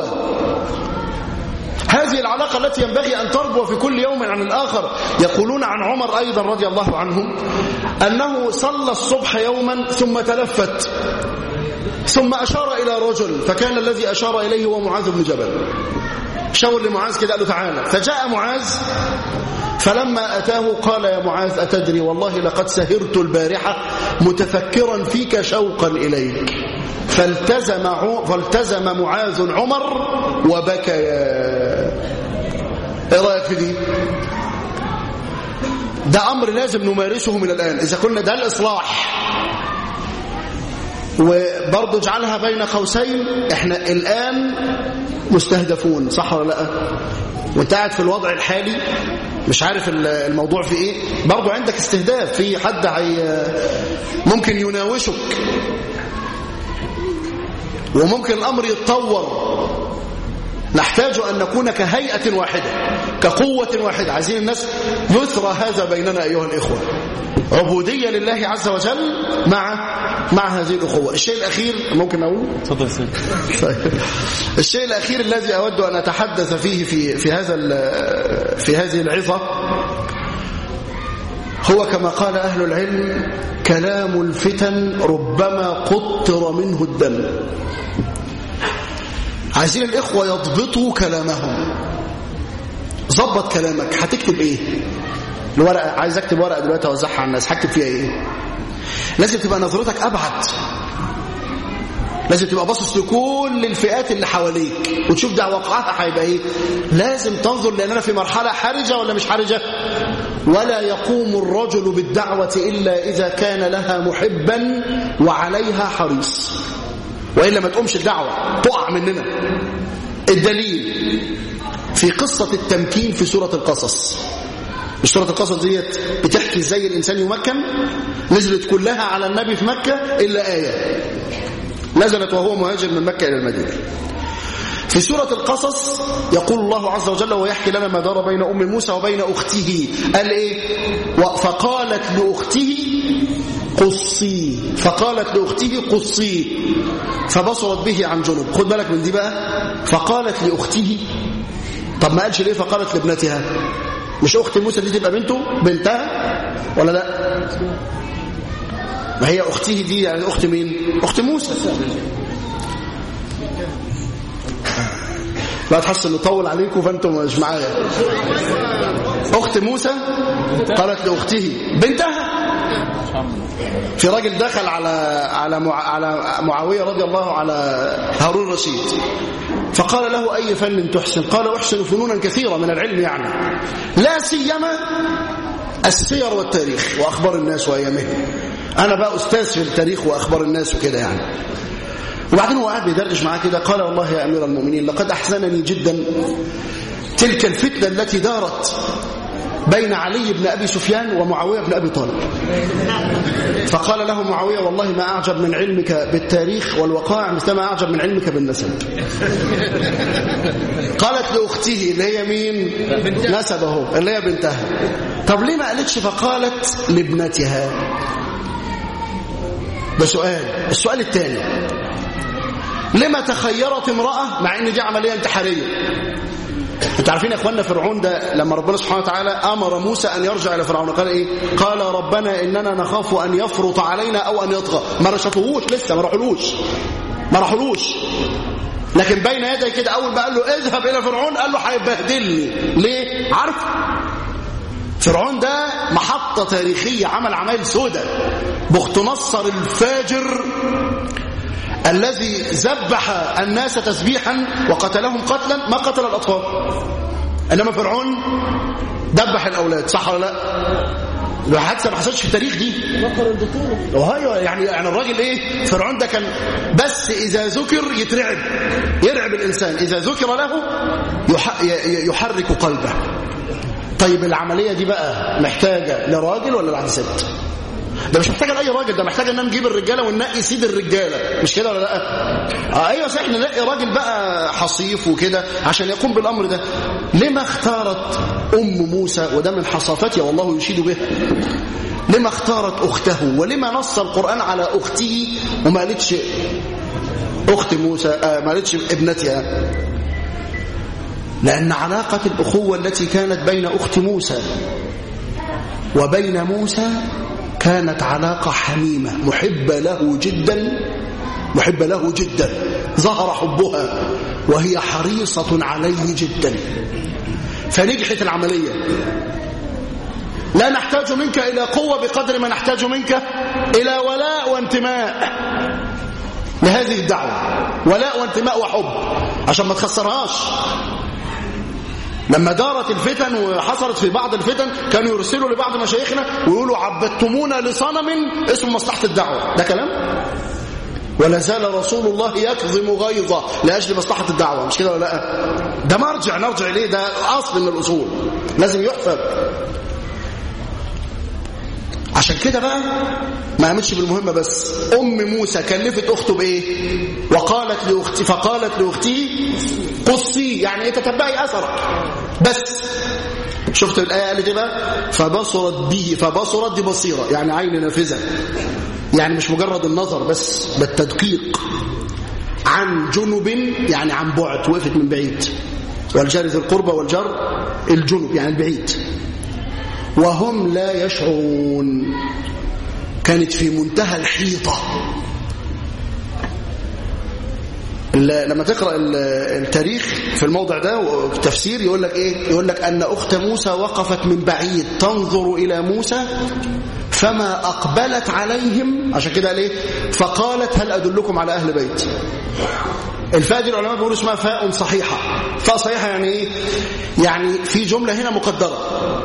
هذه العلاقة التي ينبغي أن تربو في كل يوم عن الآخر يقولون عن عمر أيضا رضي الله عنه أنه صلى الصبح يوما ثم تلفت ثم أشار إلى رجل فكان الذي أشار إليه هو معاذ بن جبل شاور لمعاذ كده قال له تعالى فجاء معاذ فلما أتاه قال يا معاذ أتدري والله لقد سهرت البارحة متفكرا فيك شوقا إليك فالتزم, فالتزم معاذ عمر وبكى ايه رأيك في دي ده أمر لازم نمارسه من الآن إذا كنا ده الإصلاح وبرضه اجعلها بين قوسين احنا الآن مستهدفون صح ولا لا وانت قاعد في الوضع الحالي مش عارف الموضوع في ايه برضه عندك استهداف في حد هي ممكن يناوشك وممكن الأمر يتطور نحتاج أن نكون كهيئة واحدة كقوة واحدة عايزين الناس يثرى هذا بيننا أيها الإخوة عبودية لله عز وجل مع مع هذه الأخوة الشيء الأخير ممكن أقول تفضل طيب. الشيء الأخير الذي أود أن أتحدث فيه في في هذا في هذه العظة هو كما قال أهل العلم كلام الفتن ربما قطر منه الدم عايزين الإخوة يضبطوا كلامهم ظبط كلامك هتكتب إيه الورقة عايز أكتب ورقة دلوقتي أوزعها على الناس هكتب فيها إيه لازم تبقى نظرتك أبعد لازم تبقى باصص لكل الفئات اللي حواليك وتشوف ده واقعها هيبقى ايه لازم تنظر لان انا في مرحله حرجه ولا مش حرجه ولا يقوم الرجل بالدعوه الا اذا كان لها محبا وعليها حريص والا ما تقومش الدعوه تقع مننا الدليل في قصه التمكين في سوره القصص مش سوره القصص ديت بتحكي ازاي الانسان يمكن نزلت كلها على النبي في مكه الا ايه نزلت وهو مهاجر من مكة إلى المدينة في سورة القصص يقول الله عز وجل ويحكي لنا ما دار بين أم موسى وبين أخته قال إيه فقالت لأخته قصي فقالت لأخته قصي فبصرت به عن جنب خد بالك من دي بقى فقالت لأخته طب ما قالش ليه فقالت لابنتها مش أخت موسى دي تبقى بنته بنتها ولا لا ما هي أخته دي يعني أخت مين أخت موسى لا تحس انه طول عليكم فانتم مش معايا اخت موسى قالت لاخته بنتها في راجل دخل على على على معاويه رضي الله على هارون الرشيد فقال له اي فن تحسن قال احسن فنونا كثيره من العلم يعني لا سيما السير والتاريخ واخبار الناس وايامهم انا بقى استاذ في التاريخ واخبار الناس وكده يعني وبعدين هو قاعد بيدردش معاه كده قال والله يا امير المؤمنين لقد احزنني جدا تلك الفتنه التي دارت بين علي بن ابي سفيان ومعاويه بن ابي طالب فقال له معاويه والله ما اعجب من علمك بالتاريخ والوقائع مثل ما اعجب من علمك بالنسب قالت لاخته اللي هي مين نسبه اللي هي بنتها طب ليه ما قالتش فقالت لابنتها ده سؤال السؤال الثاني لما تخيرت امرأة مع ان دي عملية انتحارية انتوا عارفين يا اخوانا فرعون ده لما ربنا سبحانه وتعالى امر موسى ان يرجع الى فرعون قال ايه قال ربنا اننا نخاف ان يفرط علينا او ان يطغى ما رشفوهوش لسه ما راحولوش ما راحولوش لكن بين يدي كده اول ما قال له اذهب الى فرعون قال له هيبهدلني ليه عارف فرعون ده محطة تاريخية عمل عمايل سودة بخت نصر الفاجر الذي ذبح الناس تسبيحا وقتلهم قتلا ما قتل الأطفال إنما فرعون ذبح الأولاد صح ولا لا حادثه ما حصلتش في التاريخ دي نقر البطوله وهي يعني يعني الراجل ايه فرعون ده كان بس اذا ذكر يترعب يرعب الانسان اذا ذكر له يح يحرك قلبه طيب العمليه دي بقى محتاجه لراجل ولا لعند ست ده مش محتاجه لاي راجل ده محتاجه ان نجيب الرجاله وننقي سيد الرجاله مش كده ولا لا اه ايوه صحيح نلاقي راجل بقى حصيف وكده عشان يقوم بالامر ده لما اختارت ام موسى وده من حصافتها والله يشيد بها لما اختارت اخته ولما نص القران على اخته وما قالتش اخت موسى آه ما قالتش ابنتها لان علاقه الاخوه التي كانت بين اخت موسى وبين موسى كانت علاقة حميمة محبة له جدا محبة له جدا ظهر حبها وهي حريصة عليه جدا فنجحت العملية لا نحتاج منك إلى قوة بقدر ما نحتاج منك إلى ولاء وانتماء لهذه الدعوة ولاء وانتماء وحب عشان ما تخسرهاش لما دارت الفتن وحصلت في بعض الفتن كانوا يرسلوا لبعض مشايخنا ويقولوا عبدتمونا لصنم اسم مصلحة الدعوة ده كلام ولا زال رسول الله يكظم غيظه لأجل مصلحة الدعوة مش كده ولا لا ده مرجع نرجع إليه ده أصل من الأصول لازم يحفظ عشان كده بقى ما عملش بالمهمة بس أم موسى كلفت أخته بإيه وقالت لأختي فقالت لأخته قصي يعني ايه تتبعي أثرك بس شفت الآية قالت ايه بقى فبصرت به فبصرت دي بصيرة يعني عين نافذة يعني مش مجرد النظر بس بالتدقيق عن جنب يعني عن بعد وقفت من بعيد والجار ذي القربى والجار الجنب يعني البعيد وهم لا يشعرون كانت في منتهى الحيطة لما تقرأ التاريخ في الموضع ده والتفسير يقول لك ايه يقول لك ان اخت موسى وقفت من بعيد تنظر الى موسى فما اقبلت عليهم عشان كده قال ايه فقالت هل ادلكم على اهل بيت الفاء دي العلماء بيقولوا اسمها فاء صحيحه فاء صحيحه يعني ايه يعني في جمله هنا مقدره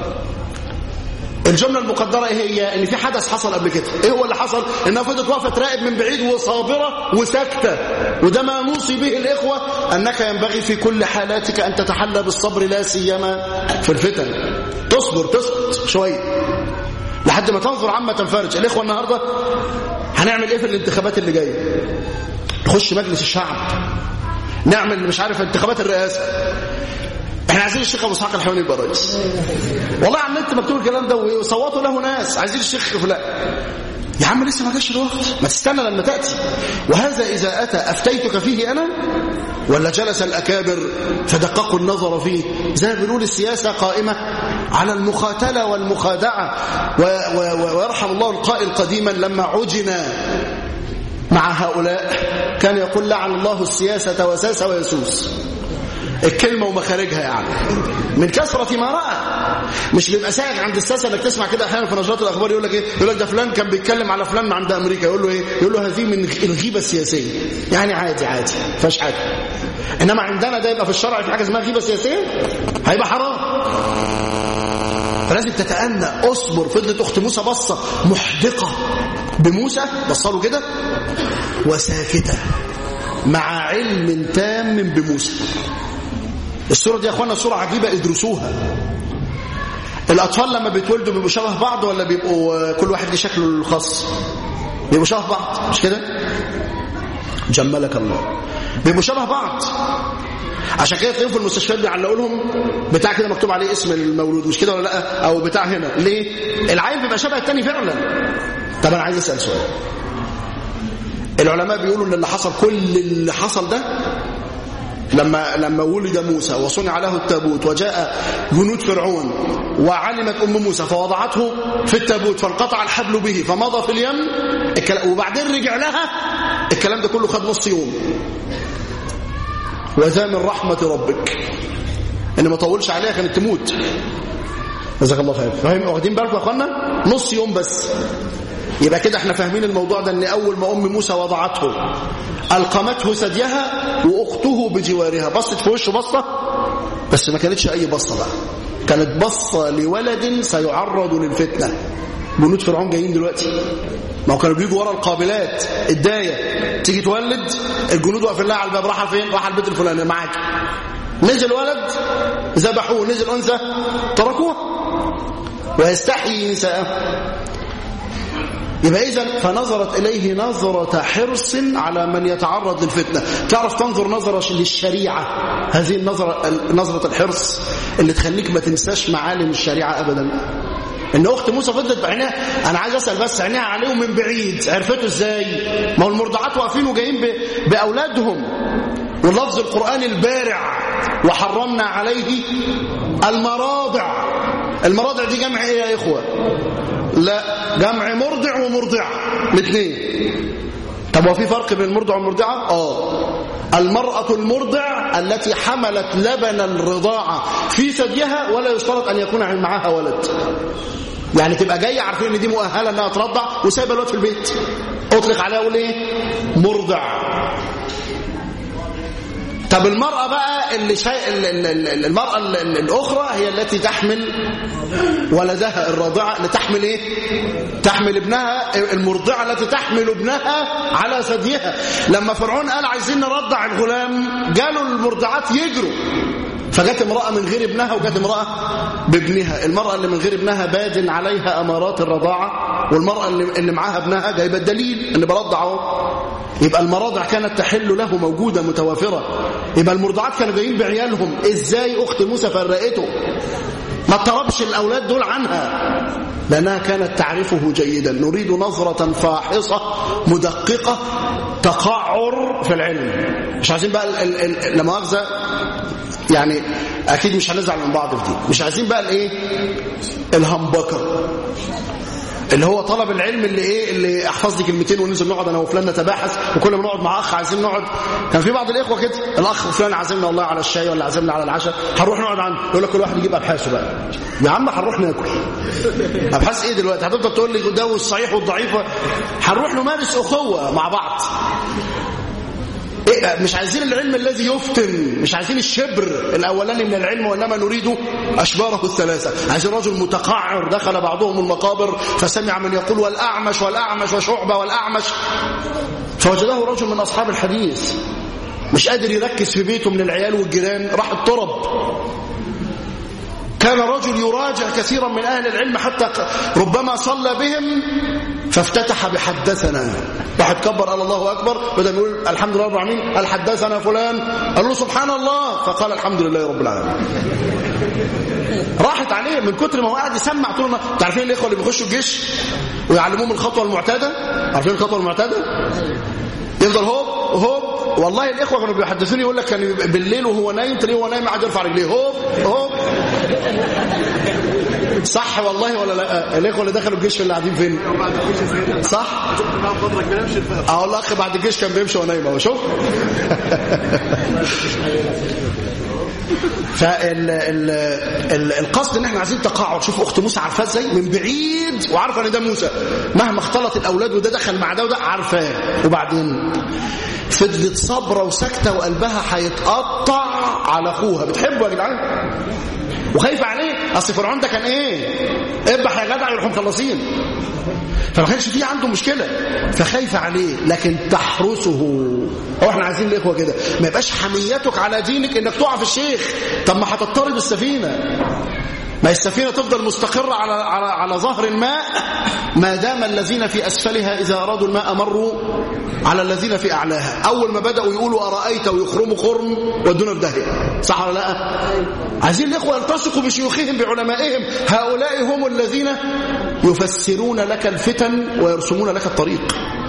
الجملة المقدرة ايه هي ان في حدث حصل قبل كده ايه هو اللي حصل انها فضلت واقفه تراقب من بعيد وصابرة وساكتة وده ما نوصي به الاخوة انك ينبغي في كل حالاتك ان تتحلى بالصبر لا سيما في الفتن تصبر تسكت شوية لحد ما تنظر عما تنفرج الاخوة النهاردة هنعمل ايه في الانتخابات اللي جاية نخش مجلس الشعب نعمل مش عارف انتخابات الرئاسة احنا عايزين الشيخ ابو اسحاق الحيواني يبقى رئيس والله على النت مكتوب الكلام ده وصوتوا له ناس عايزين الشيخ فلان يا عم لسه ما جاش الوقت ما تستنى لما تاتي وهذا اذا اتى افتيتك فيه انا ولا جلس الاكابر فدققوا النظر فيه زي ما بنقول السياسه قائمه على المخاتله والمخادعه ويرحم الله القائل قديما لما عجنا مع هؤلاء كان يقول لعن الله السياسه وساس ويسوس الكلمة ومخارجها يعني من كثرة ما رأى مش بيبقى سائغ عند الساسة انك تسمع كده احيانا في نشرات الاخبار يقول لك ايه يقول لك ده فلان كان بيتكلم على فلان عند امريكا يقول له ايه يقول له هذه من الغيبة السياسية يعني عادي عادي فاش حاجة انما عندنا ده يبقى في الشرع في حاجة اسمها غيبة سياسية هيبقى حرام فلازم تتأنى اصبر فضلت اخت موسى بصة محدقة بموسى بصله كده وساكتة مع علم تام بموسى الصورة دي يا اخوانا صورة عجيبة ادرسوها الأطفال لما بيتولدوا بيبقوا شبه بعض ولا بيبقوا كل واحد ليه شكله الخاص بيبقوا شبه بعض مش كده جملك الله بيبقوا شبه بعض عشان كده تلاقيهم في المستشفيات بيعلقوا لهم بتاع كده مكتوب عليه اسم المولود مش كده ولا لا او بتاع هنا ليه العيل بيبقى شبه التاني فعلا طب انا عايز اسال سؤال العلماء بيقولوا ان اللي حصل كل اللي حصل ده لما لما ولد موسى وصنع له التابوت وجاء جنود فرعون وعلمت ام موسى فوضعته في التابوت فانقطع الحبل به فمضى في اليم وبعدين رجع لها الكلام ده كله خد نص يوم وذا من رحمه ربك ان ما طولش عليها كانت تموت جزاك الله خير فاهم واخدين بالكم يا اخوانا نص يوم بس يبقى كده احنا فاهمين الموضوع ده ان اول ما ام موسى وضعته القمته ثديها واخته بجوارها بصت في وشه بصه بس ما كانتش اي بصه بقى كانت بصه لولد سيعرض للفتنه جنود فرعون جايين دلوقتي ما هو كانوا بيجوا ورا القابلات الدايه تيجي تولد الجنود واقفين لها على الباب راح فين راح البيت الفلاني معاك نزل ولد ذبحوه نزل انثى تركوه ويستحيي نساءه يبقى إذا فنظرت إليه نظرة حرص على من يتعرض للفتنة تعرف تنظر نظرة للشريعة هذه النظرة نظرة الحرص اللي تخليك ما تنساش معالم الشريعة أبدا ان اخت موسى فضلت بعينها انا عايز اسال بس عينيها عليهم من بعيد عرفته ازاي ما هو المرضعات واقفين وجايين باولادهم واللفظ القراني البارع وحرمنا عليه المراضع المراضع دي جمع ايه يا اخوه لا جمع مرضع ومرضعة الاثنين طب هو في فرق بين المرضع والمرضعة اه المرأة المرضع التي حملت لبن الرضاعة في ثديها ولا يشترط أن يكون معها ولد يعني تبقى جاية عارفين ان دي مؤهلة انها ترضع وسايبه الواد في البيت اطلق عليها اقول ايه مرضع طب المرأة بقى اللي شيء المرأة الأخرى هي التي تحمل ولدها الراضعة اللي تحمل إيه؟ تحمل ابنها المرضعة التي تحمل ابنها على ثديها لما فرعون قال عايزين نرضع الغلام جالوا المرضعات يجروا فجت امرأة من غير ابنها وجت امرأة بابنها المرأة اللي من غير ابنها باد عليها أمارات الرضاعة والمرأة اللي معاها ابنها جايبة الدليل ان برضع اهو يبقى المراضع كانت تحل له موجودة متوافرة يبقى المرضعات كانوا جايين بعيالهم ازاي اخت موسى فرقته ما اضطربش الاولاد دول عنها لانها كانت تعرفه جيدا نريد نظرة فاحصة مدققة تقعر في العلم مش عايزين بقى لا مؤاخذة يعني اكيد مش هنزعل من بعض في دي مش عايزين بقى الايه الهمبكه اللي هو طلب العلم اللي ايه اللي احفظ لي كلمتين وننزل نقعد انا وفلان نتباحث وكل ما نقعد مع اخ عايزين نقعد كان في بعض الاخوه كده الاخ فلان عازمنا والله على الشاي ولا عازمنا على العشاء هنروح نقعد عنده يقول لك كل واحد يجيب ابحاثه بقى يا عم هنروح ناكل ابحاث ايه دلوقتي هتفضل تقول لي ده الصحيح والضعيف هنروح نمارس اخوه مع بعض إيه مش عايزين العلم الذي يفتن مش عايزين الشبر الأولاني من العلم وإنما نريد أشباره الثلاثة عايزين رجل متقعر دخل بعضهم المقابر فسمع من يقول والأعمش والأعمش وشعبة والأعمش فوجده رجل من أصحاب الحديث مش قادر يركز في بيته من العيال والجيران راح اضطرب كان رجل يراجع كثيرا من أهل العلم حتى ربما صلى بهم فافتتح بحدثنا واحد كبر قال الله أكبر بدأ يقول الحمد لله رب العالمين قال حدثنا فلان قال له سبحان الله فقال الحمد لله رب العالمين راحت عليه من كتر ما هو قاعد يسمع طول ما عارفين الاخوه اللي بيخشوا الجيش ويعلموهم الخطوه المعتاده عارفين الخطوه المعتاده يفضل هوب هوب والله الاخوه كانوا بيحدثوني يقول لك كان بالليل وهو نايم تلاقيه وهو نايم قاعد يرفع رجليه هوب هوب صح والله ولا لا الاخوه اللي دخلوا الجيش اللي قاعدين فين صح اه والله اخي بعد الجيش كان بيمشي ونايم اهو شوف فالقصد ان احنا عايزين تقاعد شوف اخت موسى عارفاه ازاي من بعيد وعارفه ان ده موسى مهما اختلط الاولاد وده دخل مع ده وده عارفاه وبعدين فضلت صابره وساكته وقلبها هيتقطع على اخوها بتحبه يا جدعان وخايفه عليه اصل فرعون ده كان ايه اذبح يا جدع يروحوا مخلصين فما كانش فيه عنده مشكله فخايفه عليه لكن تحرسه هو احنا عايزين الاخوه كده ما يبقاش حميتك على دينك انك تقع في الشيخ طب ما هتضطرب السفينه ما السفينة تفضل مستقرة على, على, على ظهر الماء ما دام الذين في أسفلها إذا أرادوا الماء مروا على الذين في أعلاها أول ما بدأوا يقولوا أرأيت ويخرموا خرم ودونا في داهية صح ولا لا عايزين الإخوة يلتصقوا بشيوخهم بعلمائهم هؤلاء هم الذين يفسرون لك الفتن ويرسمون لك الطريق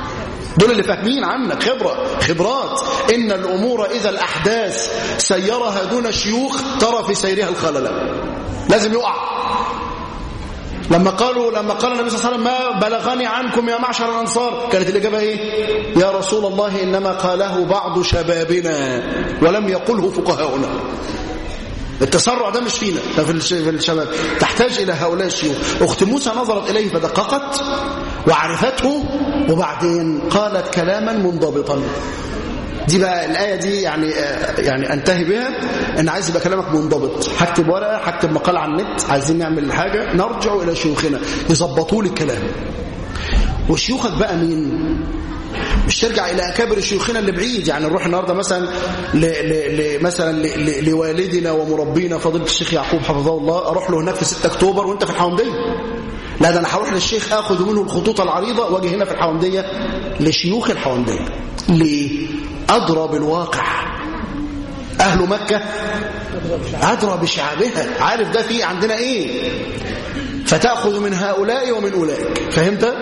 دول اللي فاهمين عنك خبرة خبرات إن الأمور إذا الأحداث سيرها دون الشيوخ ترى في سيرها الخلل لازم يقع لما قالوا لما قال النبي صلى الله عليه وسلم ما بلغني عنكم يا معشر الانصار كانت الاجابه ايه يا رسول الله انما قاله بعض شبابنا ولم يقله فقهاؤنا التسرع ده مش فينا ده في الشباب تحتاج إلى هؤلاء الشيوخ أخت موسى نظرت إليه فدققت وعرفته وبعدين قالت كلاما منضبطا دي بقى الآية دي يعني يعني أنتهي بها أن عايز يبقى كلامك منضبط هكتب ورقة هكتب مقال على النت عايزين نعمل حاجة نرجع إلى شيوخنا يظبطوا لي الكلام وشيوخك بقى مين مش ترجع الى اكابر شيوخنا اللي بعيد يعني نروح النهارده مثلا ل ل مثلا ل لوالدنا ومربينا فضيله الشيخ يعقوب حفظه الله اروح له هناك في 6 اكتوبر وانت في الحونديه لا ده انا هروح للشيخ اخذ منه الخطوط العريضه واجي هنا في الحونديه لشيوخ الحونديه ليه ادرى بالواقع اهل مكه ادرى بشعبها عارف ده في عندنا ايه فتاخذ من هؤلاء ومن اولئك فهمت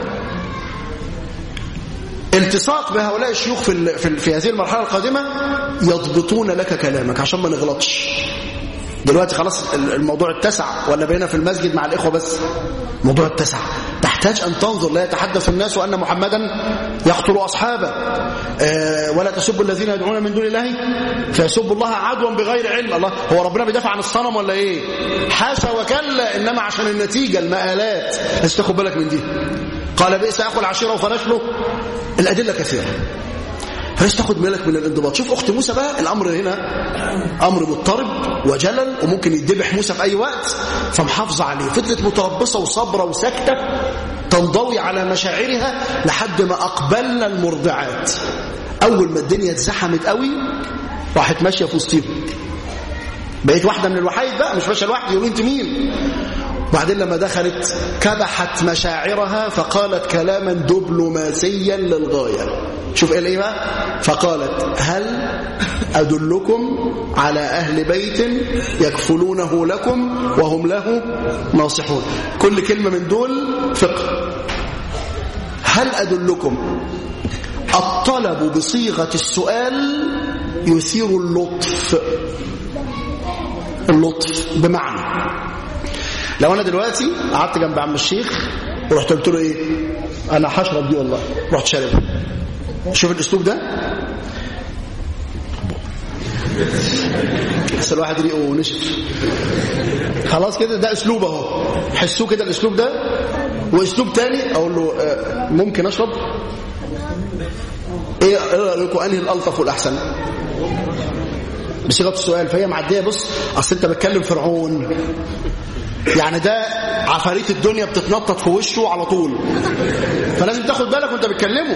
التصاق بهؤلاء الشيوخ في, في, في هذه المرحلة القادمة يضبطون لك كلامك عشان ما نغلطش دلوقتي خلاص الموضوع اتسع ولا بقينا في المسجد مع الإخوة بس موضوع اتسع تحتاج أن تنظر لا يتحدث الناس أن محمدا يقتل أصحابه أه ولا تسبوا الذين يدعون من دون الله فيسبوا الله عدوا بغير علم الله هو ربنا بيدافع عن الصنم ولا ايه حاشا وكلا إنما عشان النتيجة المآلات بس تاخد بالك من دي قال بئس أخو العشيرة وفرشله الأدلة كثيرة فليش تاخد بالك من الانضباط شوف أخت موسى بقى الأمر هنا أمر مضطرب وجلل وممكن يدبح موسى في أي وقت فمحافظة عليه فضلت متربصة وصبرة وساكتة تنضوي على مشاعرها لحد ما أقبلنا المرضعات أول ما الدنيا اتزحمت قوي راحت ماشية في وسطيهم بقيت واحدة من الوحيد بقى مش ماشية لوحدي يقولوا انت مين وبعدين لما دخلت كبحت مشاعرها فقالت كلاما دبلوماسيا للغاية شوف ايه ايه بقى فقالت هل أدلكم على أهل بيت يكفلونه لكم وهم له ناصحون كل كلمة من دول فقه هل أدلكم الطلب بصيغة السؤال يثير اللطف اللطف بمعنى لو انا دلوقتي قعدت جنب عم الشيخ ورحت قلت له ايه انا هشرب دي والله رحت شاربها شوف الاسلوب ده بس الواحد ريقه نشف خلاص كده ده اسلوب اهو حسوه كده الاسلوب ده واسلوب تاني اقول له آه ممكن اشرب ايه رايكم انهي الالطف والاحسن بصيغه السؤال فهي معديه بص اصل انت بتكلم فرعون يعني ده عفاريت الدنيا بتتنطط في وشه على طول فلازم تاخد بالك وانت بتكلمه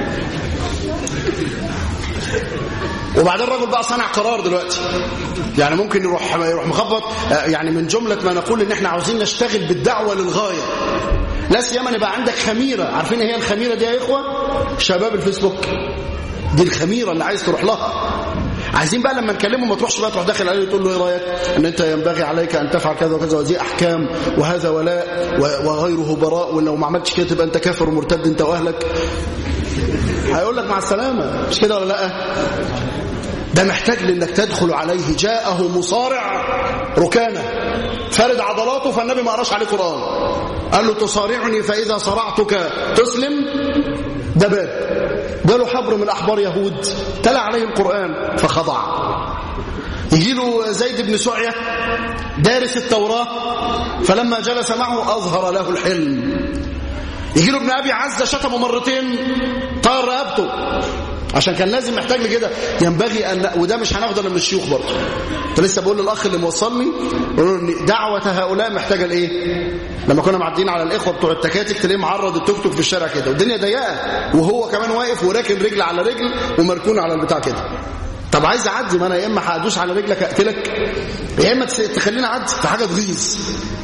وبعدين الراجل بقى صنع قرار دلوقتي يعني ممكن يروح يروح مخبط يعني من جمله ما نقول ان احنا عاوزين نشتغل بالدعوه للغايه لا سيما يبقى عندك خميره عارفين ايه هي الخميره دي يا اخوه شباب الفيسبوك دي الخميره اللي عايز تروح لها عايزين بقى لما نكلمه ما تروحش بقى تروح داخل عليه تقول له ايه رايك ان انت ينبغي عليك ان تفعل كذا وكذا وهذه احكام وهذا ولاء وغيره براء ولو ما عملتش كده تبقى انت كافر ومرتد انت واهلك هيقول لك مع السلامه مش كده ولا لا ده محتاج لانك تدخل عليه جاءه مصارع ركانه فرد عضلاته فالنبي ما قراش عليه قران قال له تصارعني فاذا صرعتك تسلم ده باب جاله حبر من أحبار يهود تلا عليه القرآن فخضع يجي له زيد بن سعية دارس التوراة فلما جلس معه أظهر له الحلم يجي له ابن أبي عزة شتمه مرتين طار رقبته عشان كان لازم محتاج لكده ينبغي ان وده مش هناخده من الشيوخ برضه كنت لسه بقول للاخ اللي موصلني ان دعوه هؤلاء محتاجه لايه لما كنا معديين على الاخوه بتوع التكاتك تلاقيه معرض التوك توك في الشارع كده والدنيا ضيقه وهو كمان واقف وراكن رجل على رجل ومركون على البتاع كده طب عايز اعدي ما انا يا اما هدوس على رجلك اقتلك يا اما تخليني اعدي في حاجه تغيظ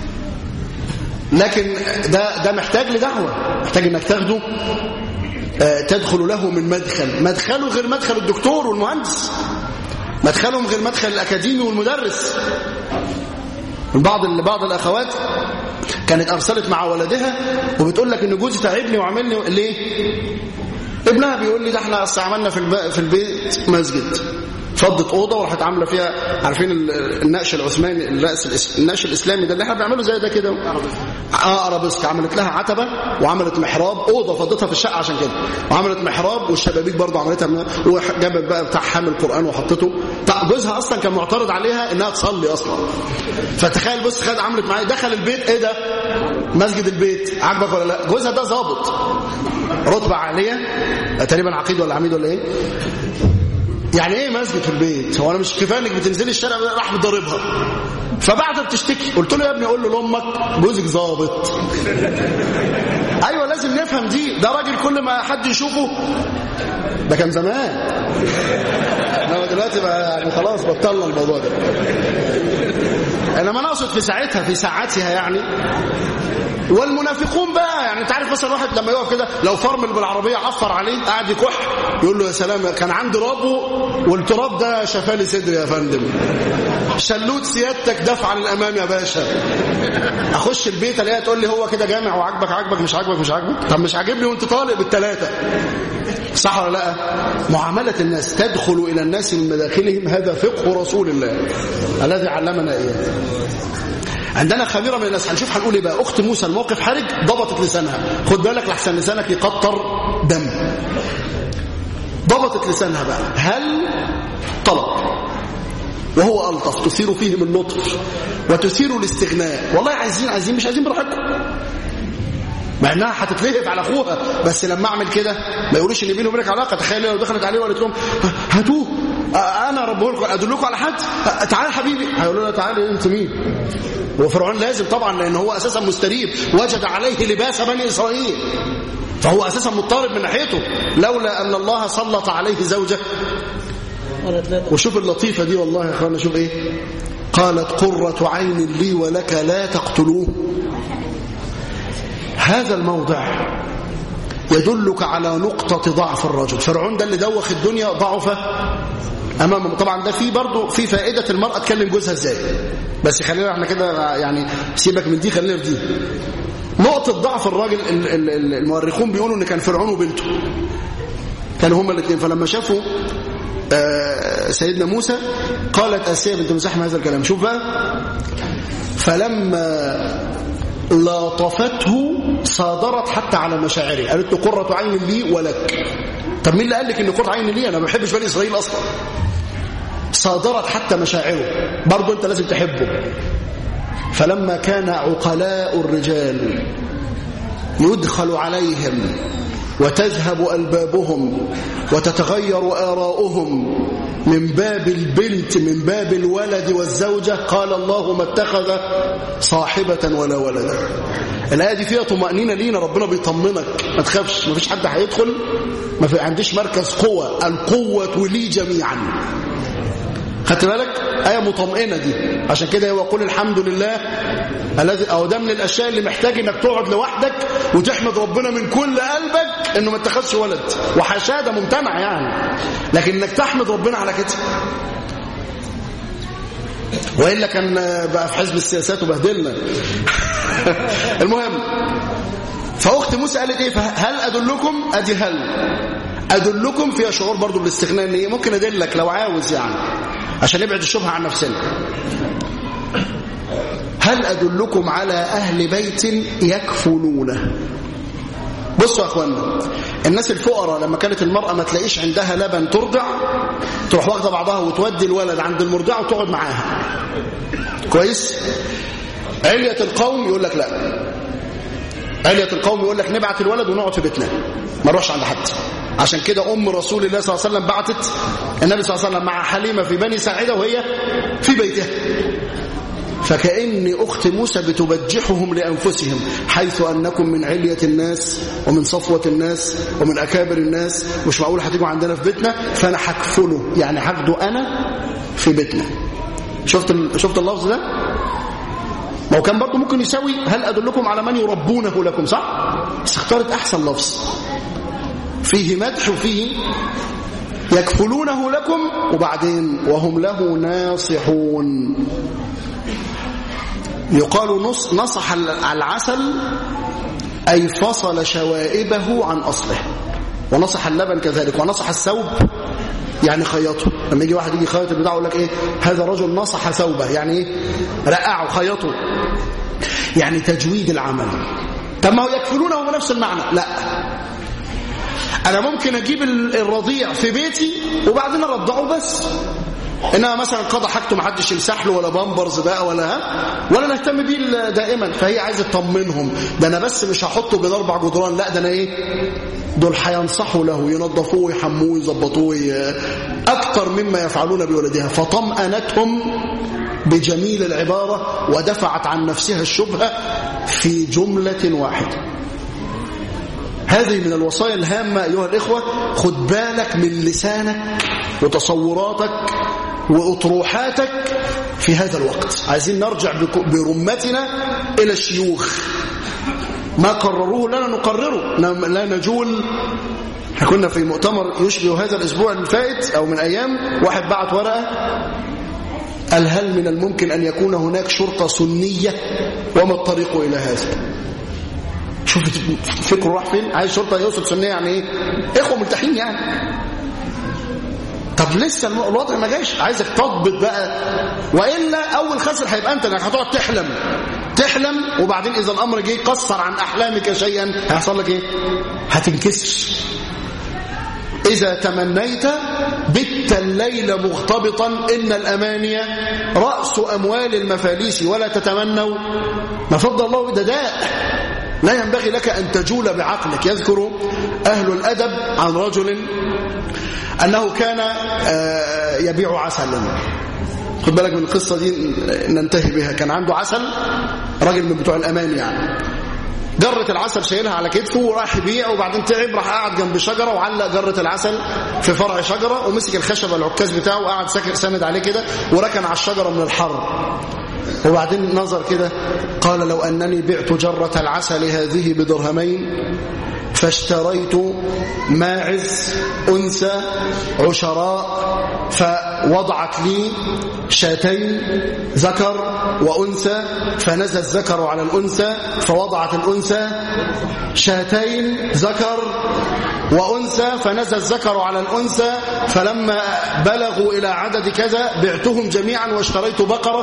لكن ده ده محتاج لدعوه محتاج انك تاخده تدخل له من مدخل مدخله غير مدخل الدكتور والمهندس مدخلهم غير مدخل الأكاديمي والمدرس بعض بعض الأخوات كانت أرسلت مع ولدها وبتقول لك إن جوزي تعبني وعملني ليه ابنها بيقول لي ده احنا اصل عملنا في البيت مسجد فضت اوضه وراحت عامله فيها عارفين النقش العثماني الراس النقش الاسلامي ده اللي احنا بنعمله زي ده كده اه ارابيسك عملت لها عتبه وعملت محراب اوضه فضتها في الشقه عشان كده وعملت محراب والشبابيك برضه عملتها وجابت بقى بتاع حامل قران وحطته جوزها اصلا كان معترض عليها انها تصلي اصلا فتخيل بص خد عملت معايا دخل البيت ايه ده مسجد البيت عاجبك ولا لا جوزها ده ظابط رتبه عاليه تقريبا عقيد ولا عميد ولا ايه يعني ايه مسجد في البيت هو انا مش كفايه انك بتنزلي الشارع راح بتضربها فبعد بتشتكي قلت له يا ابني قول له لامك جوزك ظابط ايوه لازم نفهم دي ده راجل كل ما حد يشوفه ده كان زمان انما دلوقتي بقى يعني خلاص بطلنا الموضوع ده انما انا اقصد في ساعتها في ساعاتها يعني والمنافقون بقى يعني انت عارف مثلا واحد لما يقف كده لو فرمل بالعربيه عفر عليه قاعد يكح يقول له يا سلام كان عندي رابه والتراب ده شفالي صدري يا فندم شلوت سيادتك دفع للامام يا باشا اخش البيت الاقيها تقول لي هو كده جامع وعاجبك عاجبك مش عاجبك مش عاجبك طب مش عاجبني وانت طالق بالثلاثه صح ولا لا معامله الناس تدخل الى الناس من مداخلهم هذا فقه رسول الله الذي علمنا اياه عندنا خبيره من الناس هنشوف هنقول ايه بقى اخت موسى الموقف حرج ضبطت لسانها خد بالك لحسن لسانك يقطر دم ضبطت لسانها بقى هل طلب وهو ألطف تثير فيهم اللطف وتثير الاستغناء والله عايزين عايزين مش عايزين براحتكم مع انها هتتلهف على اخوها بس لما اعمل كده ما يقولوش ان بيني وبينك علاقه تخيل لو دخلت عليه وقالت لهم هاتوه انا ربه لكم ادلكم على حد تعالى يا حبيبي هيقولوا لها تعالى انت مين وفرعون لازم طبعا لان هو اساسا مستريب وجد عليه لباس بني اسرائيل فهو اساسا مضطرب من ناحيته لولا ان الله سلط عليه زوجه وشوف اللطيفه دي والله يا اخوانا شوف ايه قالت قرة عين لي ولك لا تقتلوه هذا الموضع يدلك على نقطة ضعف الرجل فرعون ده اللي دوخ الدنيا ضعف أمامه طبعا ده في برضه في فائدة المرأة تكلم جوزها ازاي بس خلينا احنا كده يعني سيبك من دي خلينا في دي نقطة ضعف الراجل المؤرخون بيقولوا ان كان فرعون وبنته كانوا هما الاثنين فلما شافوا سيدنا موسى قالت اسيا بنت مزاحم هذا الكلام شوف بقى فلما لاطفته صادرت حتى على مشاعره قالت له قرة عين لي ولك طب مين اللي قال لك ان قرة عين لي انا ما بحبش بني اسرائيل اصلا صادرت حتى مشاعره برضه انت لازم تحبه فلما كان عقلاء الرجال يدخل عليهم وتذهب ألبابهم وتتغير آراؤهم من باب البنت من باب الولد والزوجة قال الله ما اتخذ صاحبة ولا ولدا الآية دي فيها طمأنينة لينا ربنا بيطمنك ما تخافش ما فيش حد هيدخل ما في عنديش مركز قوة القوة لي جميعا خدت بالك آية مطمئنة دي عشان كده هو قول الحمد لله الذي أو ده من الأشياء اللي محتاج إنك تقعد لوحدك وتحمد ربنا من كل قلبك إنه ما اتخذش ولد وحاشاه ده ممتنع يعني لكن إنك تحمد ربنا على كده وإلا كان بقى في حزب السياسات وبهدلنا المهم فأخت موسى قالت إيه هل أدلكم أدي هل أدلكم فيها شعور برضو بالاستغناء إن إيه ممكن أدلك لو عاوز يعني عشان نبعد الشبهة عن نفسنا هل أدلكم على أهل بيت يكفلونه بصوا يا أخوانا الناس الفقراء لما كانت المرأة ما تلاقيش عندها لبن ترضع تروح واخدة بعضها وتودي الولد عند المرضعة وتقعد معاها كويس علية القوم يقول لك لا علية القوم يقول لك نبعت الولد ونقعد في بيتنا ما نروحش عند حد عشان كده أم رسول الله صلى الله عليه وسلم بعتت النبي صلى الله عليه وسلم مع حليمة في بني ساعدة وهي في بيتها فكأن أخت موسى بتبجحهم لأنفسهم حيث أنكم من علية الناس ومن صفوة الناس ومن أكابر الناس مش معقول هتيجوا عندنا في بيتنا فأنا هكفله يعني هاخده أنا في بيتنا شفت شفت اللفظ ده ما هو كان برضه ممكن يساوي هل أدلكم على من يربونه لكم صح بس اختارت أحسن لفظ فيه مدح وفيه يكفلونه لكم وبعدين وهم له ناصحون يقال نص نصح العسل أي فصل شوائبه عن أصله ونصح اللبن كذلك ونصح الثوب يعني خيطه لما يجي واحد يجي يخيط البتاع يقول لك ايه هذا رجل نصح ثوبه يعني ايه رقعه خيطه يعني تجويد العمل طب ما هو يكفلونه بنفس المعنى لا انا ممكن اجيب الرضيع في بيتي وبعدين ارضعه بس انما مثلا قضى حاجته ما حدش يمسح له ولا بامبرز بقى ولا ها ولا نهتم بيه دائما فهي عايزه تطمنهم ده انا بس مش هحطه بين اربع جدران لا ده انا ايه دول هينصحوا له ينظفوه ويحموه ويظبطوه اكتر مما يفعلون بولدها فطمأنتهم بجميل العبارة ودفعت عن نفسها الشبهة في جملة واحدة هذه من الوصايا الهامة أيها الإخوة خد بالك من لسانك وتصوراتك وأطروحاتك في هذا الوقت عايزين نرجع برمتنا إلى الشيوخ ما قرروه لنا نقرره لا نجول احنا كنا في مؤتمر يشبه هذا الأسبوع الفائت أو من أيام واحد بعت ورقة قال هل من الممكن أن يكون هناك شرطة سنية وما الطريق إلى هذا شوف فكره راح فين عايز شرطة يقصد سنية يعني ايه اخوة ملتحين يعني طب لسه الوضع ما جاش عايزك تضبط بقى والا اول خسر هيبقى انت انك هتقعد تحلم تحلم وبعدين اذا الامر جه قصر عن احلامك شيئا هيحصل لك ايه هتنكسر إذا تمنيت بت الليل مغتبطا إن الأمانية رأس أموال المفاليس ولا تتمنوا ما فضل الله ده داء لا ينبغي لك أن تجول بعقلك يذكر أهل الأدب عن رجل أنه كان يبيع عسلا خد بالك من القصة دي ننتهي بها كان عنده عسل راجل من بتوع الأمان يعني جرة العسل شايلها على كتفه وراح يبيع وبعدين تعب راح قاعد جنب شجرة وعلق جرة العسل في فرع شجرة ومسك الخشب العكاز بتاعه وقعد ساند عليه كده وركن على الشجرة من الحر وبعدين نظر كده قال لو أنني بعت جرة العسل هذه بدرهمين فاشتريت ماعز أنثى عشراء فوضعت لي شاتين ذكر وأنثى فنزل الذكر على الأنثى فوضعت الأنثى شاتين ذكر وأنثى فنزل الذكر على الأنثى فلما بلغوا إلى عدد كذا بعتهم جميعا واشتريت بقرة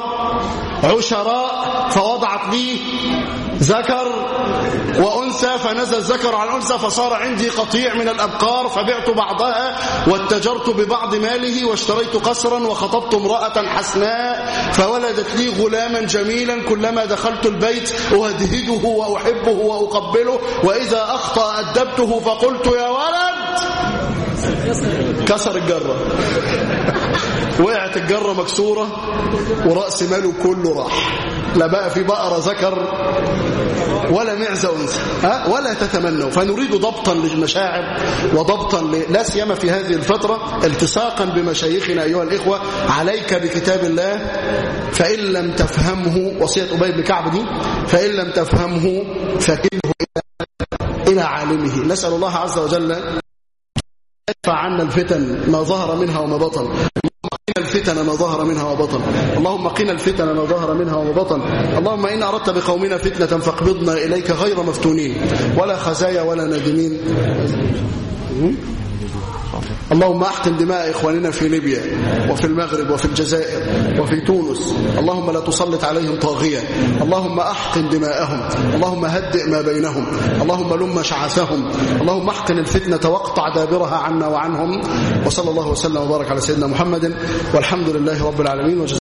عشراء فوضعت لي ذكر وأنثى فنزل الذكر على الأنثى فصار عندي قطيع من الأبقار فبعت بعضها واتجرت ببعض ماله واشتريت قصرا وخطبت امرأة حسناء فولدت لي غلاما جميلا كلما دخلت البيت أهدهده وأحبه وأقبله وإذا أخطأ أدبته فقلت يا ولد كسر الجرة وقعت الجرة مكسورة ورأس ماله كله راح لا بقى في بقرة ذكر ولا معزة أنثى ها ولا تتمنوا فنريد ضبطا للمشاعر وضبطا لا سيما في هذه الفترة التصاقا بمشايخنا أيها الإخوة عليك بكتاب الله فإن لم تفهمه وصية أبي بن كعب دي فإن لم تفهمه فكله إلى عالمه نسأل الله عز وجل يدفع عنا الفتن ما ظهر منها وما بطن قنا الفتن ما ظهر منها وبطن اللهم قنا الفتن ما ظهر منها وبطن اللهم إن أردت بقومنا فتنة فاقبضنا إليك غير مفتونين ولا خزايا ولا نادمين اللهم احقن دماء إخواننا في ليبيا وفي المغرب وفي الجزائر وفي تونس اللهم لا تسلط عليهم طاغية اللهم احقن دماءهم اللهم هدئ ما بينهم اللهم لم شعثهم اللهم احقن الفتنة واقطع دابرها عنا وعنهم وصلى الله وسلم وبارك على سيدنا محمد والحمد لله رب العالمين